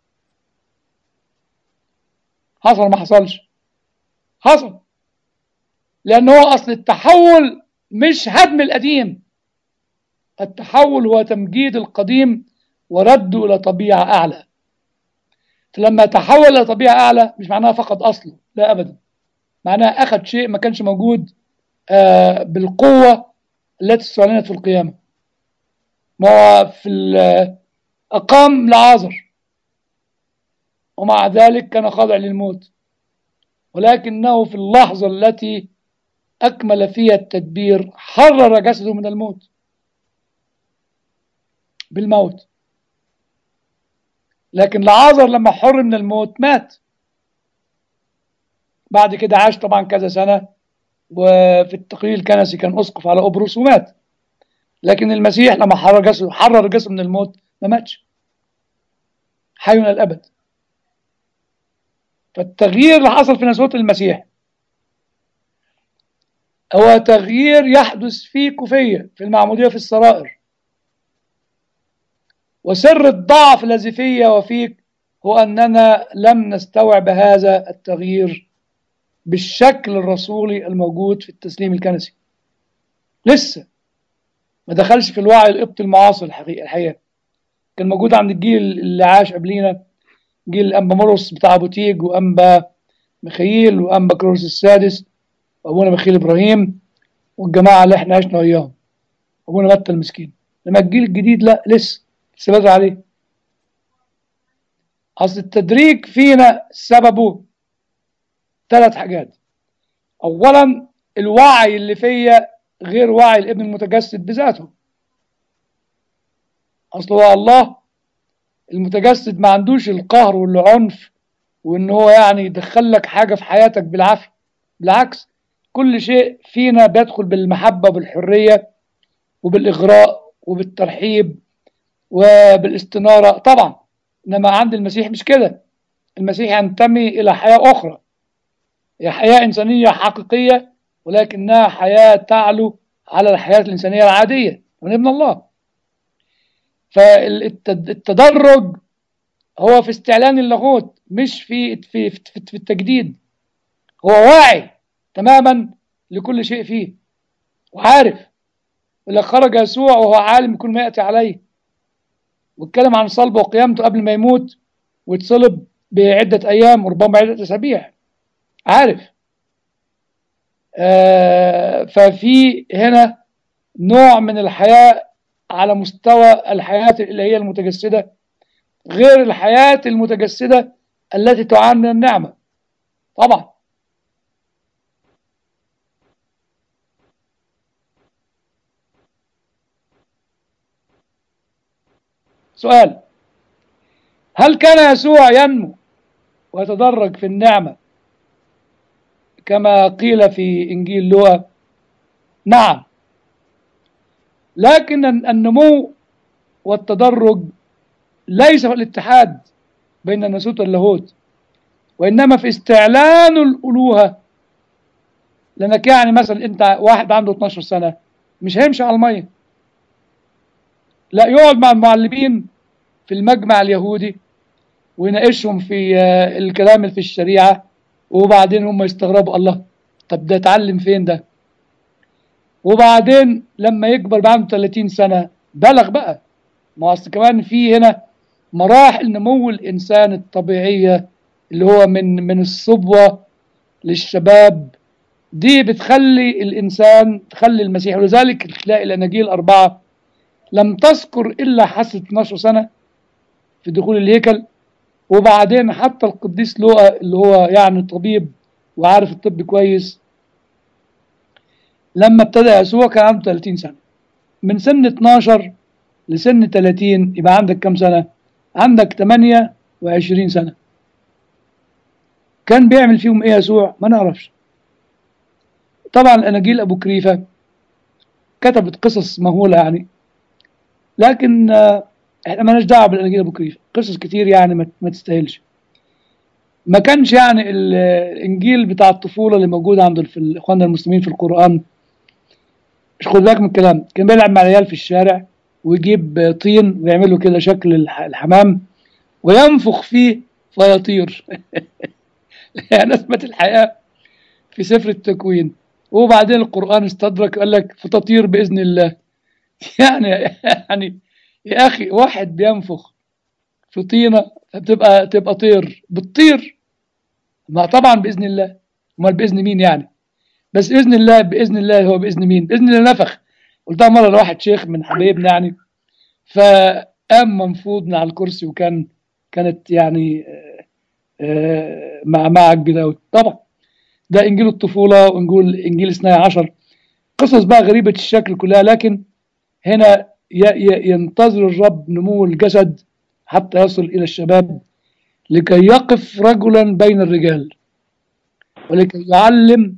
حصل ما حصلش حصل لان هو اصل التحول مش هدم القديم التحول هو تمجيد القديم ورده الى طبيعه اعلى فلما تحول الى طبيعه اعلى مش معناها فقد اصله لا ابدا معناها اخذ شيء ما كانش موجود آه بالقوه التي استعلنت في القيامه ما هو في اقام لعازر ومع ذلك كان خاضع للموت ولكنه في اللحظه التي اكمل فيها التدبير حرر جسده من الموت بالموت لكن لعازر لما حر من الموت مات بعد كده عاش طبعا كذا سنة وفي التقرير الكنسي كان أسقف على قبرص ومات لكن المسيح لما حرر جسده حرر جسده من الموت ما ماتش حي إلى الأبد فالتغيير اللي حصل في نسوة المسيح هو تغيير يحدث فيك وفيا في المعمودية في السرائر وسر الضعف الذي فيا وفيك هو أننا لم نستوعب هذا التغيير بالشكل الرسولي الموجود في التسليم الكنسي لسه ما دخلش في الوعي القبطي المعاصر الحقيقة الحقيقة كان موجود عند الجيل اللي عاش قبلينا جيل أنبا مرقس بتاع بوتيج وأنبا ميخائيل وأنبا كروس السادس وأبونا ميخائيل إبراهيم والجماعة اللي احنا عشنا وياهم أبونا متى المسكين لما الجيل الجديد لا لسه لسه بدري عليه أصل التدريج فينا سببه ثلاث حاجات أولا الوعي اللي فيا غير وعي الابن المتجسد بذاته أصل هو الله المتجسد ما عندوش القهر والعنف وإن هو يعني يدخل لك حاجة في حياتك بالعافية بالعكس كل شيء فينا بيدخل بالمحبة وبالحرية وبالإغراء وبالترحيب وبالاستنارة طبعا إنما عند المسيح مش كده المسيح ينتمي إلى حياة أخرى هي حياة إنسانية حقيقية ولكنها حياة تعلو على الحياة الإنسانية العادية من ابن الله فالتدرج هو في استعلان اللاهوت مش في في في, في التجديد هو واعي تماما لكل شيء فيه وعارف ولو خرج يسوع وهو عالم بكل ما يأتي عليه واتكلم عن صلبه وقيامته قبل ما يموت ويتصلب بعدة أيام وربما عدة أسابيع عارف آه ففي هنا نوع من الحياة على مستوى الحياة الإلهية المتجسدة غير الحياة المتجسدة التي تعاني من النعمة طبعا سؤال هل كان يسوع ينمو ويتدرج في النعمة كما قيل في إنجيل لوقا نعم لكن النمو والتدرج ليس في الاتحاد بين الناسوت واللاهوت وإنما في استعلان الألوهة لأنك يعني مثلا أنت واحد عنده 12 سنة مش هيمشي على المية لا يقعد مع المعلمين في المجمع اليهودي ويناقشهم في الكلام اللي في الشريعة وبعدين هم يستغربوا الله طب ده اتعلم فين ده وبعدين لما يكبر بقى عنده 30 سنة بلغ بقى ما أصل كمان في هنا مراحل نمو الإنسان الطبيعية اللي هو من من الصبوة للشباب دي بتخلي الإنسان تخلي المسيح ولذلك تلاقي الأناجيل الأربعة لم تذكر إلا حاسة 12 سنة في دخول الهيكل وبعدين حتى القديس لوقا اللي هو يعني طبيب وعارف الطب كويس لما ابتدى يسوع كان عنده 30 سنة من سن 12 لسن 30 يبقى عندك كم سنة؟ عندك 28 سنة كان بيعمل فيهم ايه يسوع؟ ما نعرفش طبعا الاناجيل ابو كريفة كتبت قصص مهولة يعني لكن آه، احنا مالناش دعوه بالاناجيل ابو كريفة قصص كتير يعني ما ما تستاهلش ما كانش يعني ال- الانجيل بتاع الطفوله اللي موجود عند في الاخوان المسلمين في القران مش خد بالك من الكلام كان بيلعب مع العيال في الشارع ويجيب طين ويعمله كده شكل الح- الحمام وينفخ فيه فيطير يعني اثبت الحياه في سفر التكوين وبعدين القران استدرك قال لك فتطير باذن الله يعني يعني يا اخي واحد بينفخ في طينه فبتبقى تبقى طير بتطير ما طبعا باذن الله امال باذن مين يعني بس باذن الله باذن الله هو باذن مين باذن الله نفخ قلتها مره لواحد شيخ من حبايبنا يعني فقام منفوض من على الكرسي وكان كانت يعني آه، آه، مع مع الجداوي طبعا ده انجيل الطفوله وانجيل انجيل اثني عشر قصص بقى غريبه الشكل كلها لكن هنا ي- ي- ينتظر الرب نمو الجسد حتى يصل إلى الشباب لكي يقف رجلا بين الرجال ولكي يعلم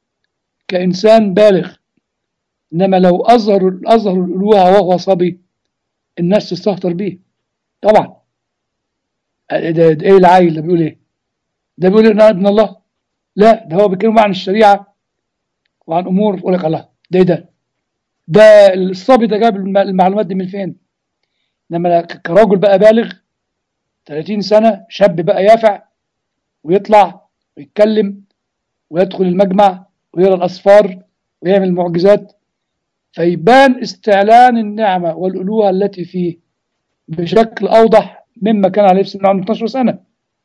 كإنسان بالغ إنما لو أظهر أظهر الألوهة وهو صبي الناس تستهتر به طبعا ده, ده إيه العيل ده بيقول إيه؟ ده بيقول إن أنا ابن الله لا ده هو بيتكلم عن الشريعة وعن أمور يقول لك الله ده إيه ده؟ ده الصبي ده جاب الم- المعلومات دي من فين؟ انما ك- كراجل بقى بالغ 30 سنه شاب بقى يافع ويطلع ويتكلم ويدخل المجمع ويرى الاسفار ويعمل معجزات فيبان استعلان النعمه والالوهه التي فيه بشكل اوضح مما كان عليه في سن عنده 12 سنه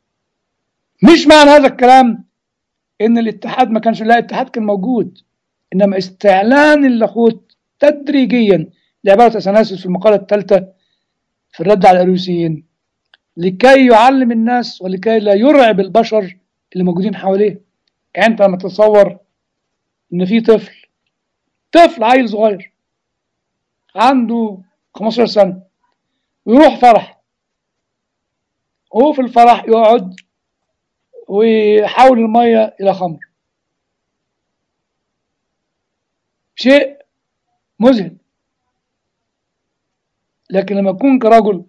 مش معنى هذا الكلام ان الاتحاد ما كانش لا الاتحاد كان موجود انما استعلان اللاهوت تدريجيا لعباره اثناسيوس في المقاله الثالثه في الرد على الأروسيين لكي يعلم الناس ولكي لا يرعب البشر اللي موجودين حواليه يعني انت لما تتصور ان في طفل طفل عيل صغير عنده 15 سنة ويروح فرح وهو في الفرح يقعد ويحول المية إلى خمر شيء مذهل لكن لما يكون كرجل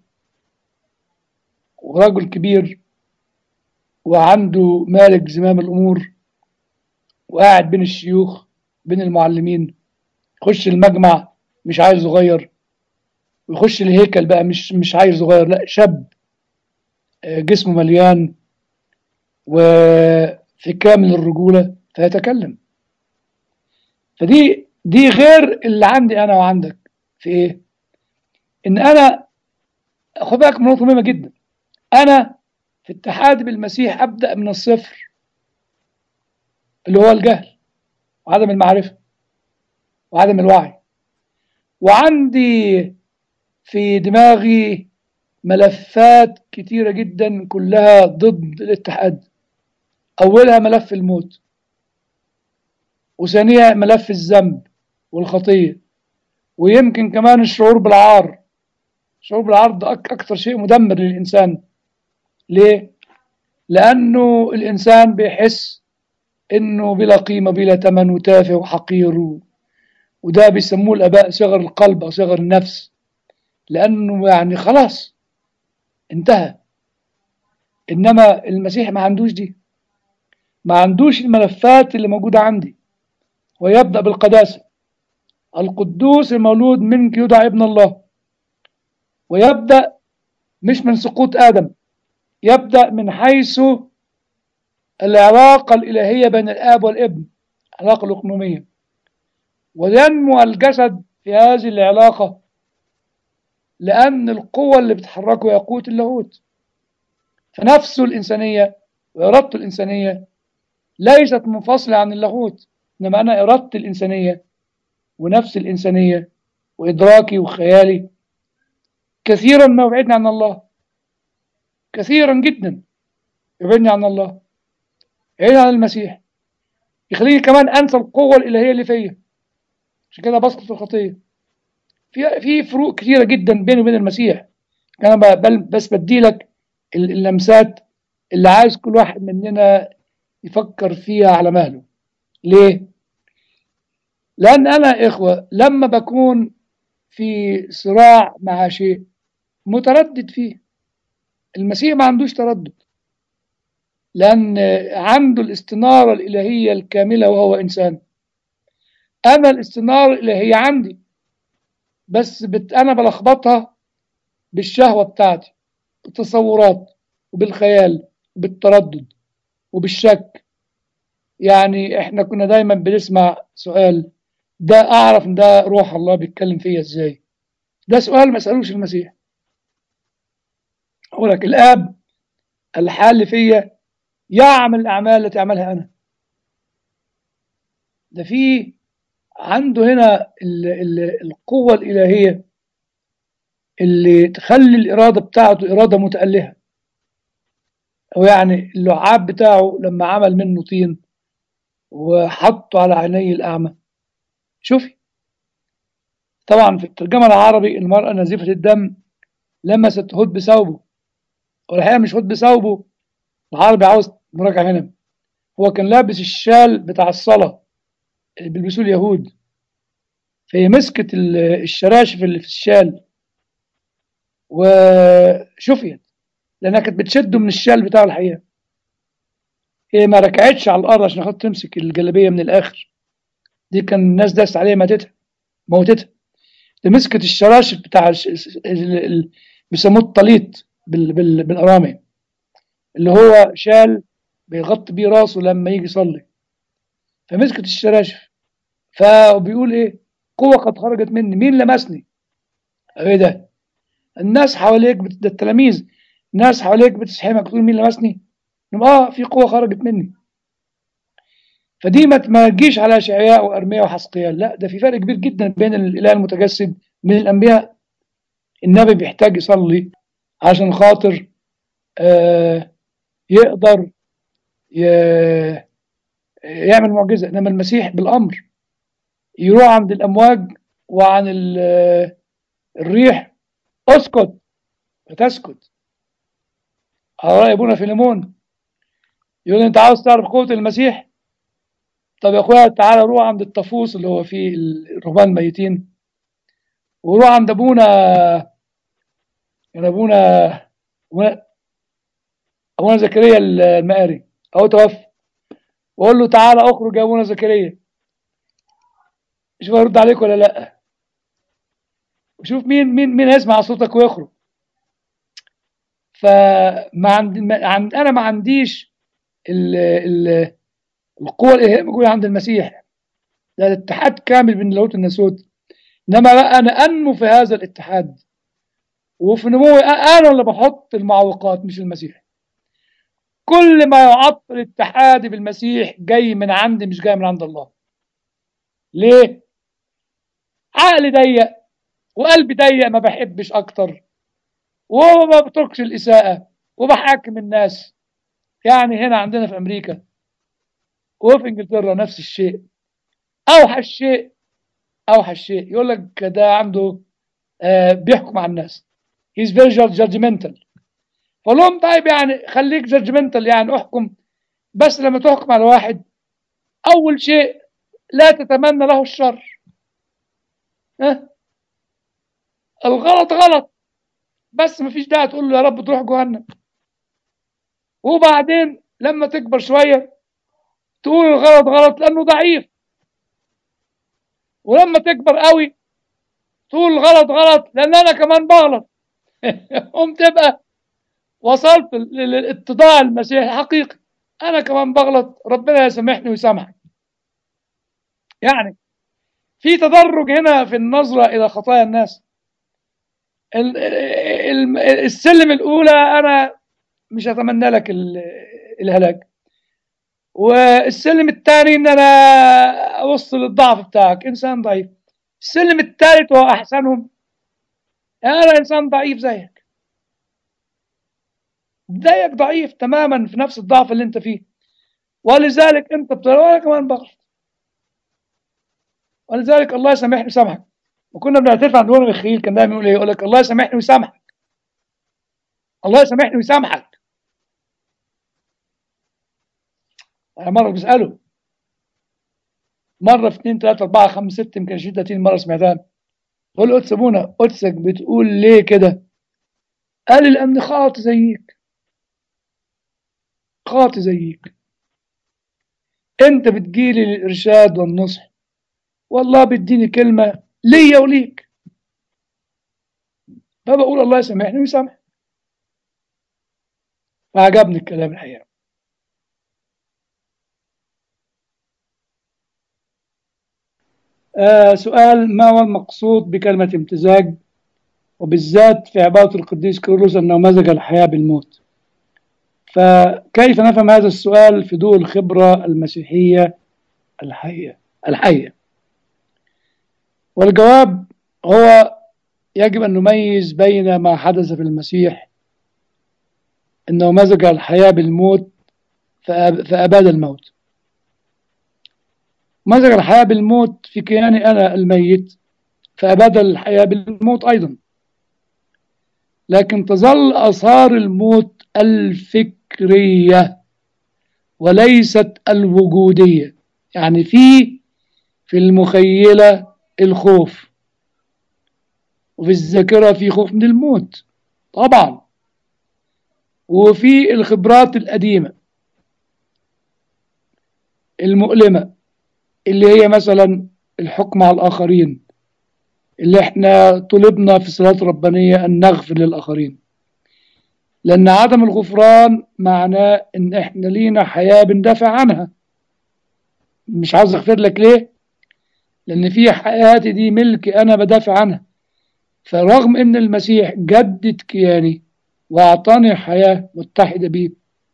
ورجل كبير وعنده مالك زمام الأمور وقاعد بين الشيوخ بين المعلمين يخش المجمع مش عايز صغير ويخش الهيكل بقى مش مش عايز صغير لا شاب آه، جسمه مليان وفي كامل الرجولة فيتكلم فدي دي غير اللي عندي أنا وعندك في إيه؟ إن أنا خد بالك من نقطة مهمة جدا أنا في اتحادي بالمسيح أبدأ من الصفر اللي هو الجهل وعدم المعرفة وعدم الوعي وعندي في دماغي ملفات كتيرة جدا كلها ضد الاتحاد أولها ملف الموت وثانيها ملف الذنب والخطية ويمكن كمان الشعور بالعار الشعور بالعار ده أك- أكتر شيء مدمر للإنسان ليه؟ لأنه الإنسان بيحس إنه بلا قيمة بلا ثمن وتافه وحقير و... وده بيسموه الآباء صغر القلب أو صغر النفس لأنه يعني خلاص انتهى إنما المسيح ما عندوش دي ما عندوش الملفات اللي موجودة عندي ويبدأ بالقداسة القدوس المولود منك يدعى ابن الله ويبدأ مش من سقوط آدم يبدأ من حيث العلاقة الإلهية بين الآب والابن العلاقة الأقنومية وينمو الجسد في هذه العلاقة لأن القوة اللي بتحركه هي قوة اللاهوت فنفسه الإنسانية وإرادته الإنسانية ليست منفصلة عن اللاهوت إنما أنا إرادتي الإنسانية ونفس الإنسانية وإدراكي وخيالي كثيرا ما يبعدني عن الله كثيرا جدا يبعدني عن الله يبعدني عن المسيح يخليني كمان أنسى القوة الإلهية اللي فيا عشان كده بسقط في الخطية في في فروق كثيرة جدا بيني وبين المسيح أنا بل بس بدي لك اللمسات اللي عايز كل واحد مننا يفكر فيها على مهله ليه؟ لأن أنا إخوة لما بكون في صراع مع شيء متردد فيه المسيح ما عندوش تردد لأن عنده الاستنارة الإلهية الكاملة وهو إنسان أنا الاستنارة الإلهية عندي بس بت أنا بلخبطها بالشهوة بتاعتي بالتصورات وبالخيال وبالتردد وبالشك يعني احنا كنا دايما بنسمع سؤال ده اعرف ان ده روح الله بيتكلم فيا ازاي ده سؤال ما سالوش المسيح اقول لك الاب الحال فيا يعمل الاعمال التي اعملها انا ده في عنده هنا ال ال القوة الإلهية اللي تخلي الإرادة بتاعته إرادة متألهة أو يعني اللعاب بتاعه لما عمل منه طين وحطه على عيني الأعمى شوفي طبعا في الترجمة العربي المرأة نزيفة الدم لمست هد بثوبه والحقيقة مش هد بثوبه العربي عاوز مراجعة هنا هو كان لابس الشال بتاع الصلاة اللي بيلبسوه اليهود فهي مسكت الشراشف اللي في الشال وشفيت لأنها كانت بتشده من الشال بتاعه الحقيقة هي ما ركعتش على الأرض عشان خاطر تمسك الجلابية من الآخر دي كان الناس داست عليها ماتتها موتتها دي مسكت الشراشف بتاع بيسموه الطليط بالأرامي اللي هو شال بيغطي بيه راسه لما يجي يصلي فمسكت الشراشف فبيقول ايه قوة قد خرجت مني مين لمسني ايه ده الناس حواليك بت... ده التلاميذ الناس حواليك بتسحمك تقول مين لمسني اه في قوة خرجت مني فدي ما ما تجيش على اشعياء وارميا وحسقيال لا ده في فرق كبير جدا بين الاله المتجسد من الانبياء النبي بيحتاج يصلي عشان خاطر آه يقدر ي... يعمل معجزة إنما المسيح بالأمر يروح عند الأمواج وعن الريح اسكت فتسكت على رأي أبونا فيليمون يقول أنت عاوز تعرف قوة المسيح طب يا أخويا تعالى روح عند الطفوس اللي هو فيه الرهبان الميتين وروح عند أبونا يعني أبونا أبونا, أبونا زكريا المقاري أهو توفى واقول له تعالى اخرج يا ابونا زكريا شوف هيرد عليك ولا لا وشوف مين مين مين هيسمع صوتك ويخرج فما عندي ما عند انا ما عنديش ال ال القوه الالهيه موجوده عند المسيح ده الاتحاد كامل بين اللاهوت والناسوت انما بقى انا انمو في هذا الاتحاد وفي نموي انا اللي بحط المعوقات مش المسيح كل ما يعطل اتحادي بالمسيح جاي من عندي مش جاي من عند الله ليه عقلي ضيق وقلبي ضيق ما بحبش اكتر وما بتركش الاساءة وبحاكم الناس يعني هنا عندنا في امريكا وفي انجلترا نفس الشيء اوحش شيء اوحش شيء يقول لك ده عنده آه بيحكم على الناس he's very judgmental فقول لهم طيب يعني خليك جادجمنتال يعني احكم بس لما تحكم على واحد اول شيء لا تتمنى له الشر ها الغلط غلط بس مفيش داعي تقول له يا رب تروح جهنم وبعدين لما تكبر شويه تقول الغلط غلط لانه ضعيف ولما تكبر قوي تقول الغلط غلط لان انا كمان بغلط قوم تبقى وصلت للاتضاع المسيحي الحقيقي انا كمان بغلط ربنا يسامحني ويسامحك يعني في تدرج هنا في النظرة إلى خطايا الناس ال- ال- السلم الأولى أنا مش هتمنى لك ال- الهلاك والسلم الثاني إن أنا أوصل الضعف بتاعك إنسان ضعيف السلم الثالث وهو أحسنهم أنا إنسان ضعيف زيك زيك ضعيف تماما في نفس الضعف اللي أنت فيه ولذلك أنت بتقول وأنا كمان بغلط ولذلك الله يسامحني ويسامحك وكنا بنعترف عند ورا الخيل كان دايما يقول ايه يقول لك الله يسامحني ويسامحك الله يسامحني ويسامحك انا مره بساله مره في اثنين ثلاثه اربعه خمسه سته يمكن 20 30 مره سمعتها بقول له قدس ابونا قدسك بتقول ليه كده؟ قال لي لاني خاطي زيك خاطي زيك انت بتجيلي للارشاد والنصح والله بيديني كلمه ليا وليك فبقول الله يسامحني ويسامحك فعجبني الكلام الحقيقه آه سؤال ما هو المقصود بكلمة امتزاج وبالذات في عبارة القديس كيرلس أنه مزج الحياة بالموت فكيف نفهم هذا السؤال في ضوء الخبرة المسيحية الحية الحية والجواب هو يجب أن نميز بين ما حدث في المسيح أنه مزج الحياة بالموت فأب- فأباد الموت مزج الحياة بالموت في كياني أنا الميت فأباد الحياة بالموت أيضا لكن تظل آثار الموت الفكرية وليست الوجودية يعني في في المخيلة الخوف وفي الذاكرة في خوف من الموت طبعا وفي الخبرات القديمة المؤلمة اللي هي مثلا الحكم على الآخرين اللي احنا طلبنا في الصلاة الربانية أن نغفر للآخرين لأن عدم الغفران معناه إن احنا لينا حياة بندافع عنها مش عاوز أغفر لك ليه؟ لأن في حياتي دي ملكي أنا بدافع عنها فرغم إن المسيح جدد كياني وأعطاني حياة متحدة بيه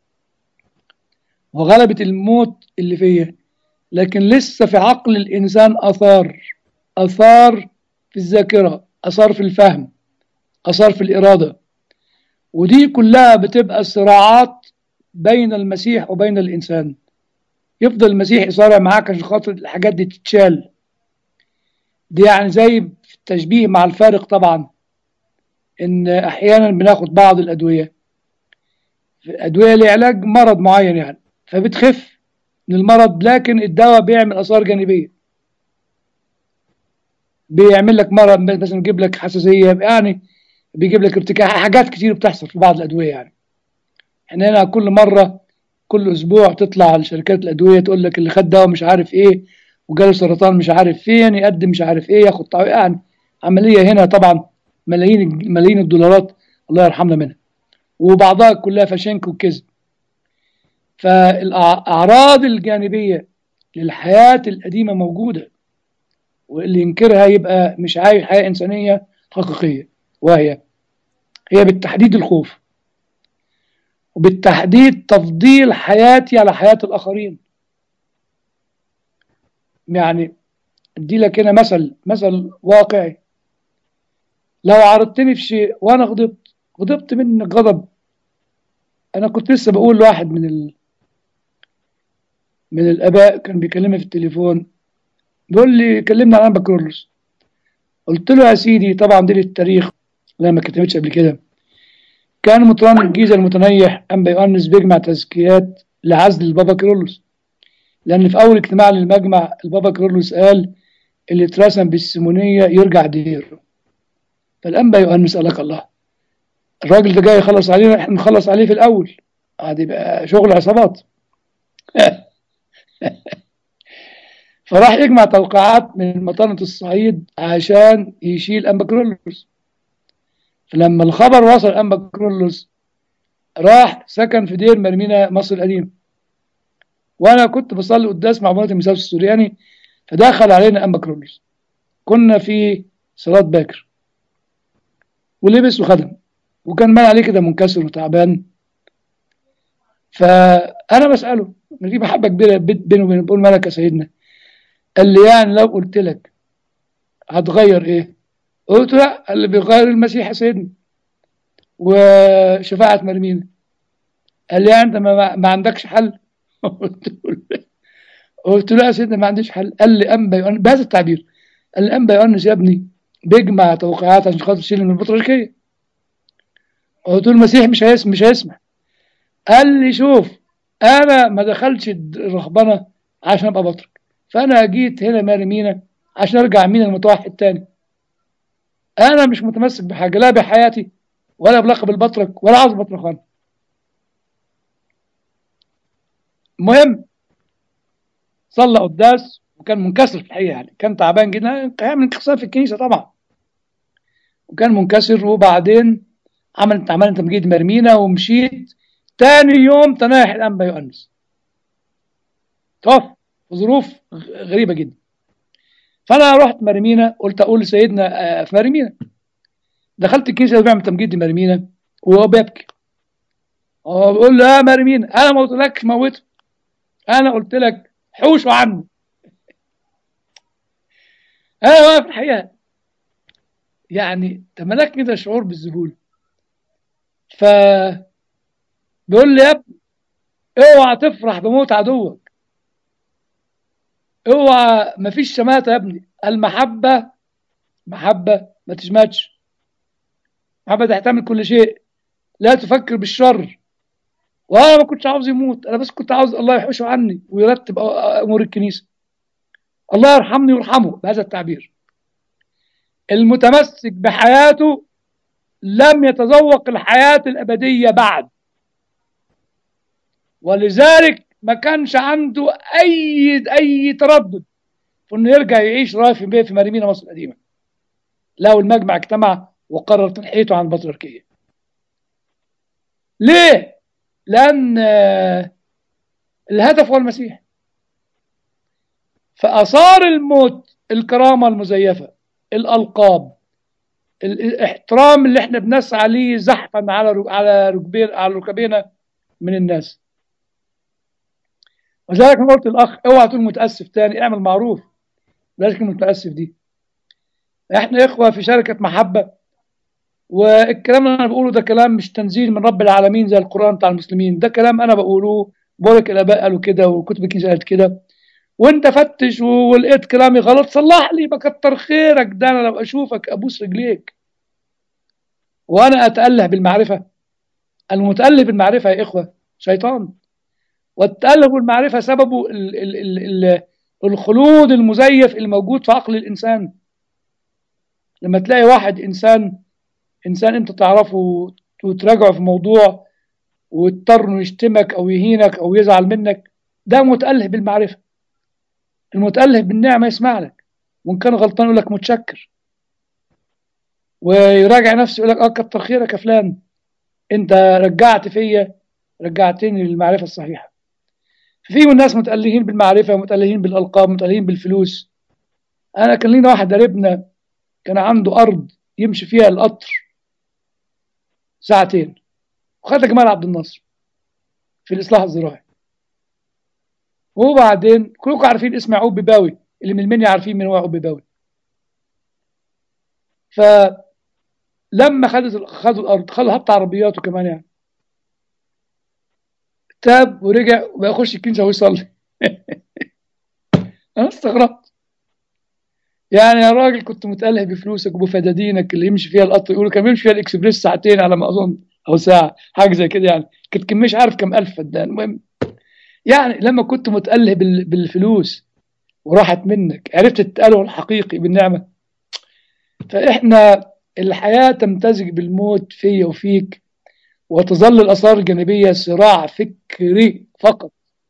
وغلبت الموت اللي فيا لكن لسه في عقل الإنسان أثار أثار في الذاكرة أثار في الفهم أثار في الإرادة ودي كلها بتبقى صراعات بين المسيح وبين الإنسان يفضل المسيح يصارع معاك عشان خاطر الحاجات دي تتشال دي يعني زي في التشبيه مع الفارق طبعا إن أحيانا بناخد بعض الأدوية أدوية لعلاج مرض معين يعني فبتخف من المرض لكن الدواء بيعمل آثار جانبية بيعمل لك مرض مثلا يجيب لك حساسية يعني بيجيب لك ارتكاز حاجات كتير بتحصل في بعض الأدوية يعني احنا هنا كل مرة كل أسبوع تطلع شركات الأدوية تقول لك اللي خد دواء مش عارف إيه وجاله سرطان مش عارف فين يقدم مش عارف إيه ياخد تعويض يعني عملية هنا طبعا ملايين ملايين الدولارات الله يرحمنا منها وبعضها كلها فشنك وكذب فالأعراض الجانبية للحياة القديمة موجودة واللي ينكرها يبقى مش عايش حياة إنسانية حقيقية وهي هي بالتحديد الخوف وبالتحديد تفضيل حياتي على حياة الآخرين يعني ادي لك هنا مثل مثل واقعي لو عرضتني في شيء وانا غضبت غضبت منك غضب انا كنت لسه بقول لواحد من ال... من الاباء كان بيكلمني في التليفون بيقول لي كلمنا عن بكرولوس قلت له يا سيدي طبعا دي للتاريخ لا ما كتبتش قبل كده كان مطران الجيزه المتنيح انبا يؤنس بيجمع تزكيات لعزل البابا كيرلس لان في اول اجتماع للمجمع البابا كيرلس قال اللي اترسم بالسيمونيه يرجع ديره فالانبا يؤنس قال لك الله الراجل ده جاي يخلص علينا احنا نخلص عليه في الاول قاعد يبقى شغل عصابات فراح يجمع توقيعات من مطارنة الصعيد عشان يشيل أنبا كرولوس فلما الخبر وصل أنبا كرولوس راح سكن في دير مرمينا مصر القديم وأنا كنت بصلي قداس مع مرات المساوس السورياني فدخل علينا أنبا كرولوس كنا في صلاة باكر ولبس وخدم وكان مال عليه كده منكسر وتعبان فانا بساله دي محبه كبيره بيني وبينه بقول مالك يا سيدنا قال لي يعني لو قلت لك هتغير ايه قلت لا اللي بيغير المسيح يا سيدنا وشفاعة مرمينا قال لي يعني انت ما, ما عندكش حل قلت له قلت له يا سيدنا ما عنديش حل قال لي انبا يؤنس بهذا التعبير قال لي انبا يؤنس يا ابني بيجمع توقيعات عشان خاطر يشيل من البطريركيه قلت له المسيح مش هيسمع مش هيسمع قال لي شوف انا ما دخلتش الرهبنه عشان ابقى بطرك فانا جيت هنا مرمينا عشان ارجع مين المتوحد تاني انا مش متمسك بحاجه لا بحياتي ولا بلقب البطرك ولا عاوز بطرخان المهم صلى قداس وكان منكسر في الحقيقه يعني كان تعبان جدا كان من انكسار في الكنيسه طبعا وكان منكسر وبعدين عملت عملت تمجيد مرمينا ومشيت تاني يوم تناح الانبا يؤنس توفى في ظروف غريبه جدا فانا رحت مرمينا قلت اقول لسيدنا في مرمينا دخلت الكنيسه بعمل تمجيد لمرمينا وهو بيبكي هو بيقول له يا مرمينا انا ما قلتلكش موته انا قلت لك حوشه عني انا واقف الحقيقه يعني تملكني ده شعور بالذهول ف بيقول لي يا ابني اوعى تفرح بموت عدوك اوعى مفيش شماتة يا ابني المحبة محبة ما تشمتش محبة تحتمل كل شيء لا تفكر بالشر وانا ما كنتش عاوز يموت انا بس كنت عاوز الله يحوشه عني ويرتب امور الكنيسة الله يرحمني ويرحمه بهذا التعبير المتمسك بحياته لم يتذوق الحياة الأبدية بعد ولذلك ما كانش عنده أي أي تردد في إنه يرجع يعيش رافي بيه في مريمينا مصر القديمة لو المجمع اجتمع وقرر تنحيته عن البطريركية ليه؟ لأن الهدف هو المسيح فأثار الموت الكرامة المزيفة الألقاب الاحترام اللي احنا بنسعى ليه زحفا على على ركبين على ركبينا من الناس وذلك انا قلت الاخ اوعى تقول متاسف تاني اعمل معروف بلاش كلمه متاسف دي احنا اخوه في شركه محبه والكلام اللي انا بقوله ده كلام مش تنزيل من رب العالمين زي القران بتاع المسلمين ده كلام انا بقوله بقول لك الاباء قالوا كده وكتب الكنيسه قالت كده وانت فتش ولقيت كلامي غلط صلح لي بكتر خيرك ده انا لو اشوفك ابوس رجليك وانا اتاله بالمعرفه المتاله بالمعرفه يا اخوه شيطان والتاله بالمعرفه سببه ال ال ال ال الخلود المزيف الموجود في عقل الانسان لما تلاقي واحد انسان انسان انت تعرفه وتراجعه في موضوع واضطر انه يشتمك او يهينك او يزعل منك ده متاله بالمعرفه المتأله بالنعمة يسمع لك وإن كان غلطان يقول لك متشكر ويراجع نفسه يقول لك اه كتر خيرك يا فلان انت رجعت فيا رجعتني للمعرفة الصحيحة في ناس متألهين بالمعرفة متألهين بالألقاب متألهين بالفلوس أنا كان لينا واحد قريبنا كان عنده أرض يمشي فيها القطر ساعتين وخدها جمال عبد الناصر في الإصلاح الزراعي وبعدين كلكم عارفين اسم يعقوب بباوي اللي من المنيا عارفين من هو يعقوب بباوي فلما خدت خدوا الارض خدوا حتى عربياته كمان يعني تاب ورجع وبقى يخش الكنيسه ويصلي انا استغربت يعني يا راجل كنت متأله بفلوسك وبفدادينك اللي يمشي فيها القطر يقولوا كان بيمشي فيها الاكسبريس ساعتين على ما اظن او ساعه حاجه زي كده يعني كنت كم مش عارف كم الف فدان المهم يعني لما كنت متأله بالفلوس وراحت منك عرفت التأله الحقيقي بالنعمة فإحنا الحياة تمتزج بالموت في وفيك وتظل الآثار الجانبية صراع فكري فقط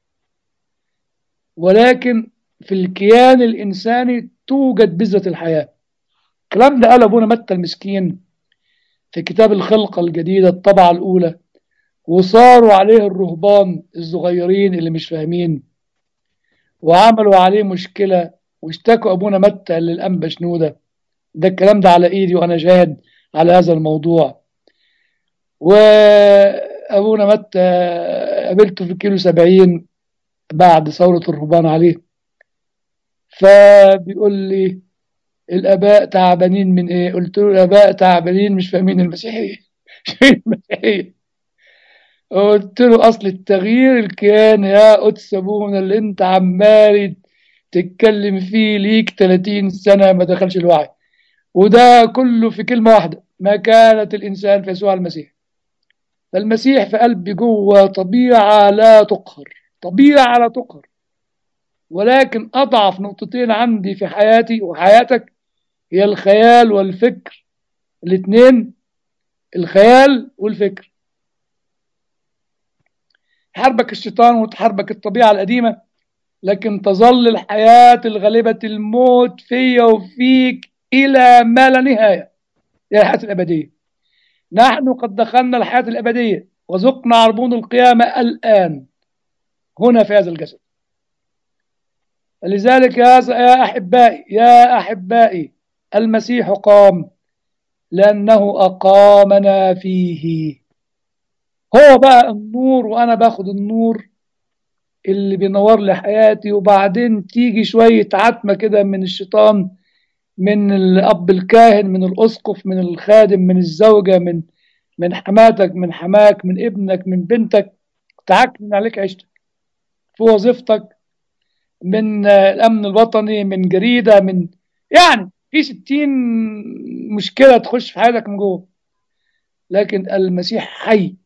ولكن في الكيان الإنساني توجد بذرة الحياة الكلام ده قال أبونا متى المسكين في كتاب الخلقة الجديدة الطبعة الأولى وصاروا عليه الرهبان الصغيرين اللي مش فاهمين وعملوا عليه مشكلة واشتكوا أبونا متى للأنبا شنودة ده الكلام ده على إيدي وأنا شاهد على هذا الموضوع وأبونا متى قابلته في كيلو سبعين بعد ثورة الرهبان عليه فبيقول لي الآباء تعبانين من إيه؟ قلت له الآباء تعبانين مش فاهمين المسيحية مش فاهمين المسيحية قلت له أصل التغيير الكيان يا قدس أبونا اللي أنت عمال تتكلم فيه ليك 30 سنة ما دخلش الوعي وده كله في كلمة واحدة مكانة الإنسان في يسوع المسيح فالمسيح في قلبي جوه طبيعة لا تقهر طبيعة لا تقهر ولكن أضعف نقطتين عندي في حياتي وحياتك هي الخيال والفكر الاثنين الخيال والفكر حربك الشيطان وتحاربك الطبيعة القديمة لكن تظل الحياة الغالبة الموت فيا وفيك إلى ما لا نهاية إلى الحياة الأبدية نحن قد دخلنا الحياة الأبدية وذقنا عربون القيامة الآن هنا في هذا الجسد لذلك يا يا أحبائي يا أحبائي المسيح قام لأنه أقامنا فيه هو بقى النور وأنا باخد النور اللي بينور لي حياتي وبعدين تيجي شوية عتمة كده من الشيطان من الأب الكاهن من الأسقف من الخادم من الزوجة من من حماتك من حماك من ابنك من بنتك تعكنن عليك عيشتك في وظيفتك من الأمن الوطني من جريدة من يعني في ستين مشكلة تخش في حياتك من جوه لكن المسيح حي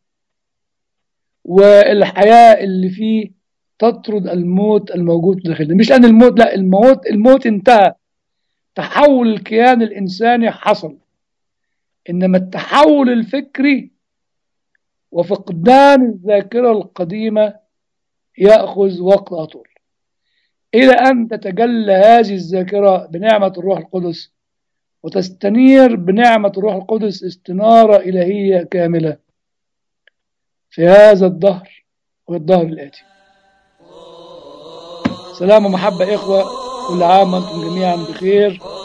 والحياة اللي فيه تطرد الموت الموجود داخلنا مش لأن الموت لا الموت الموت انتهى تحول الكيان الإنساني حصل إنما التحول الفكري وفقدان الذاكرة القديمة يأخذ وقت أطول إلى أن تتجلى هذه الذاكرة بنعمة الروح القدس وتستنير بنعمة الروح القدس استنارة إلهية كاملة في هذا الظهر والظهر الآتي سلام ومحبة إخوة كل عام وأنتم جميعا بخير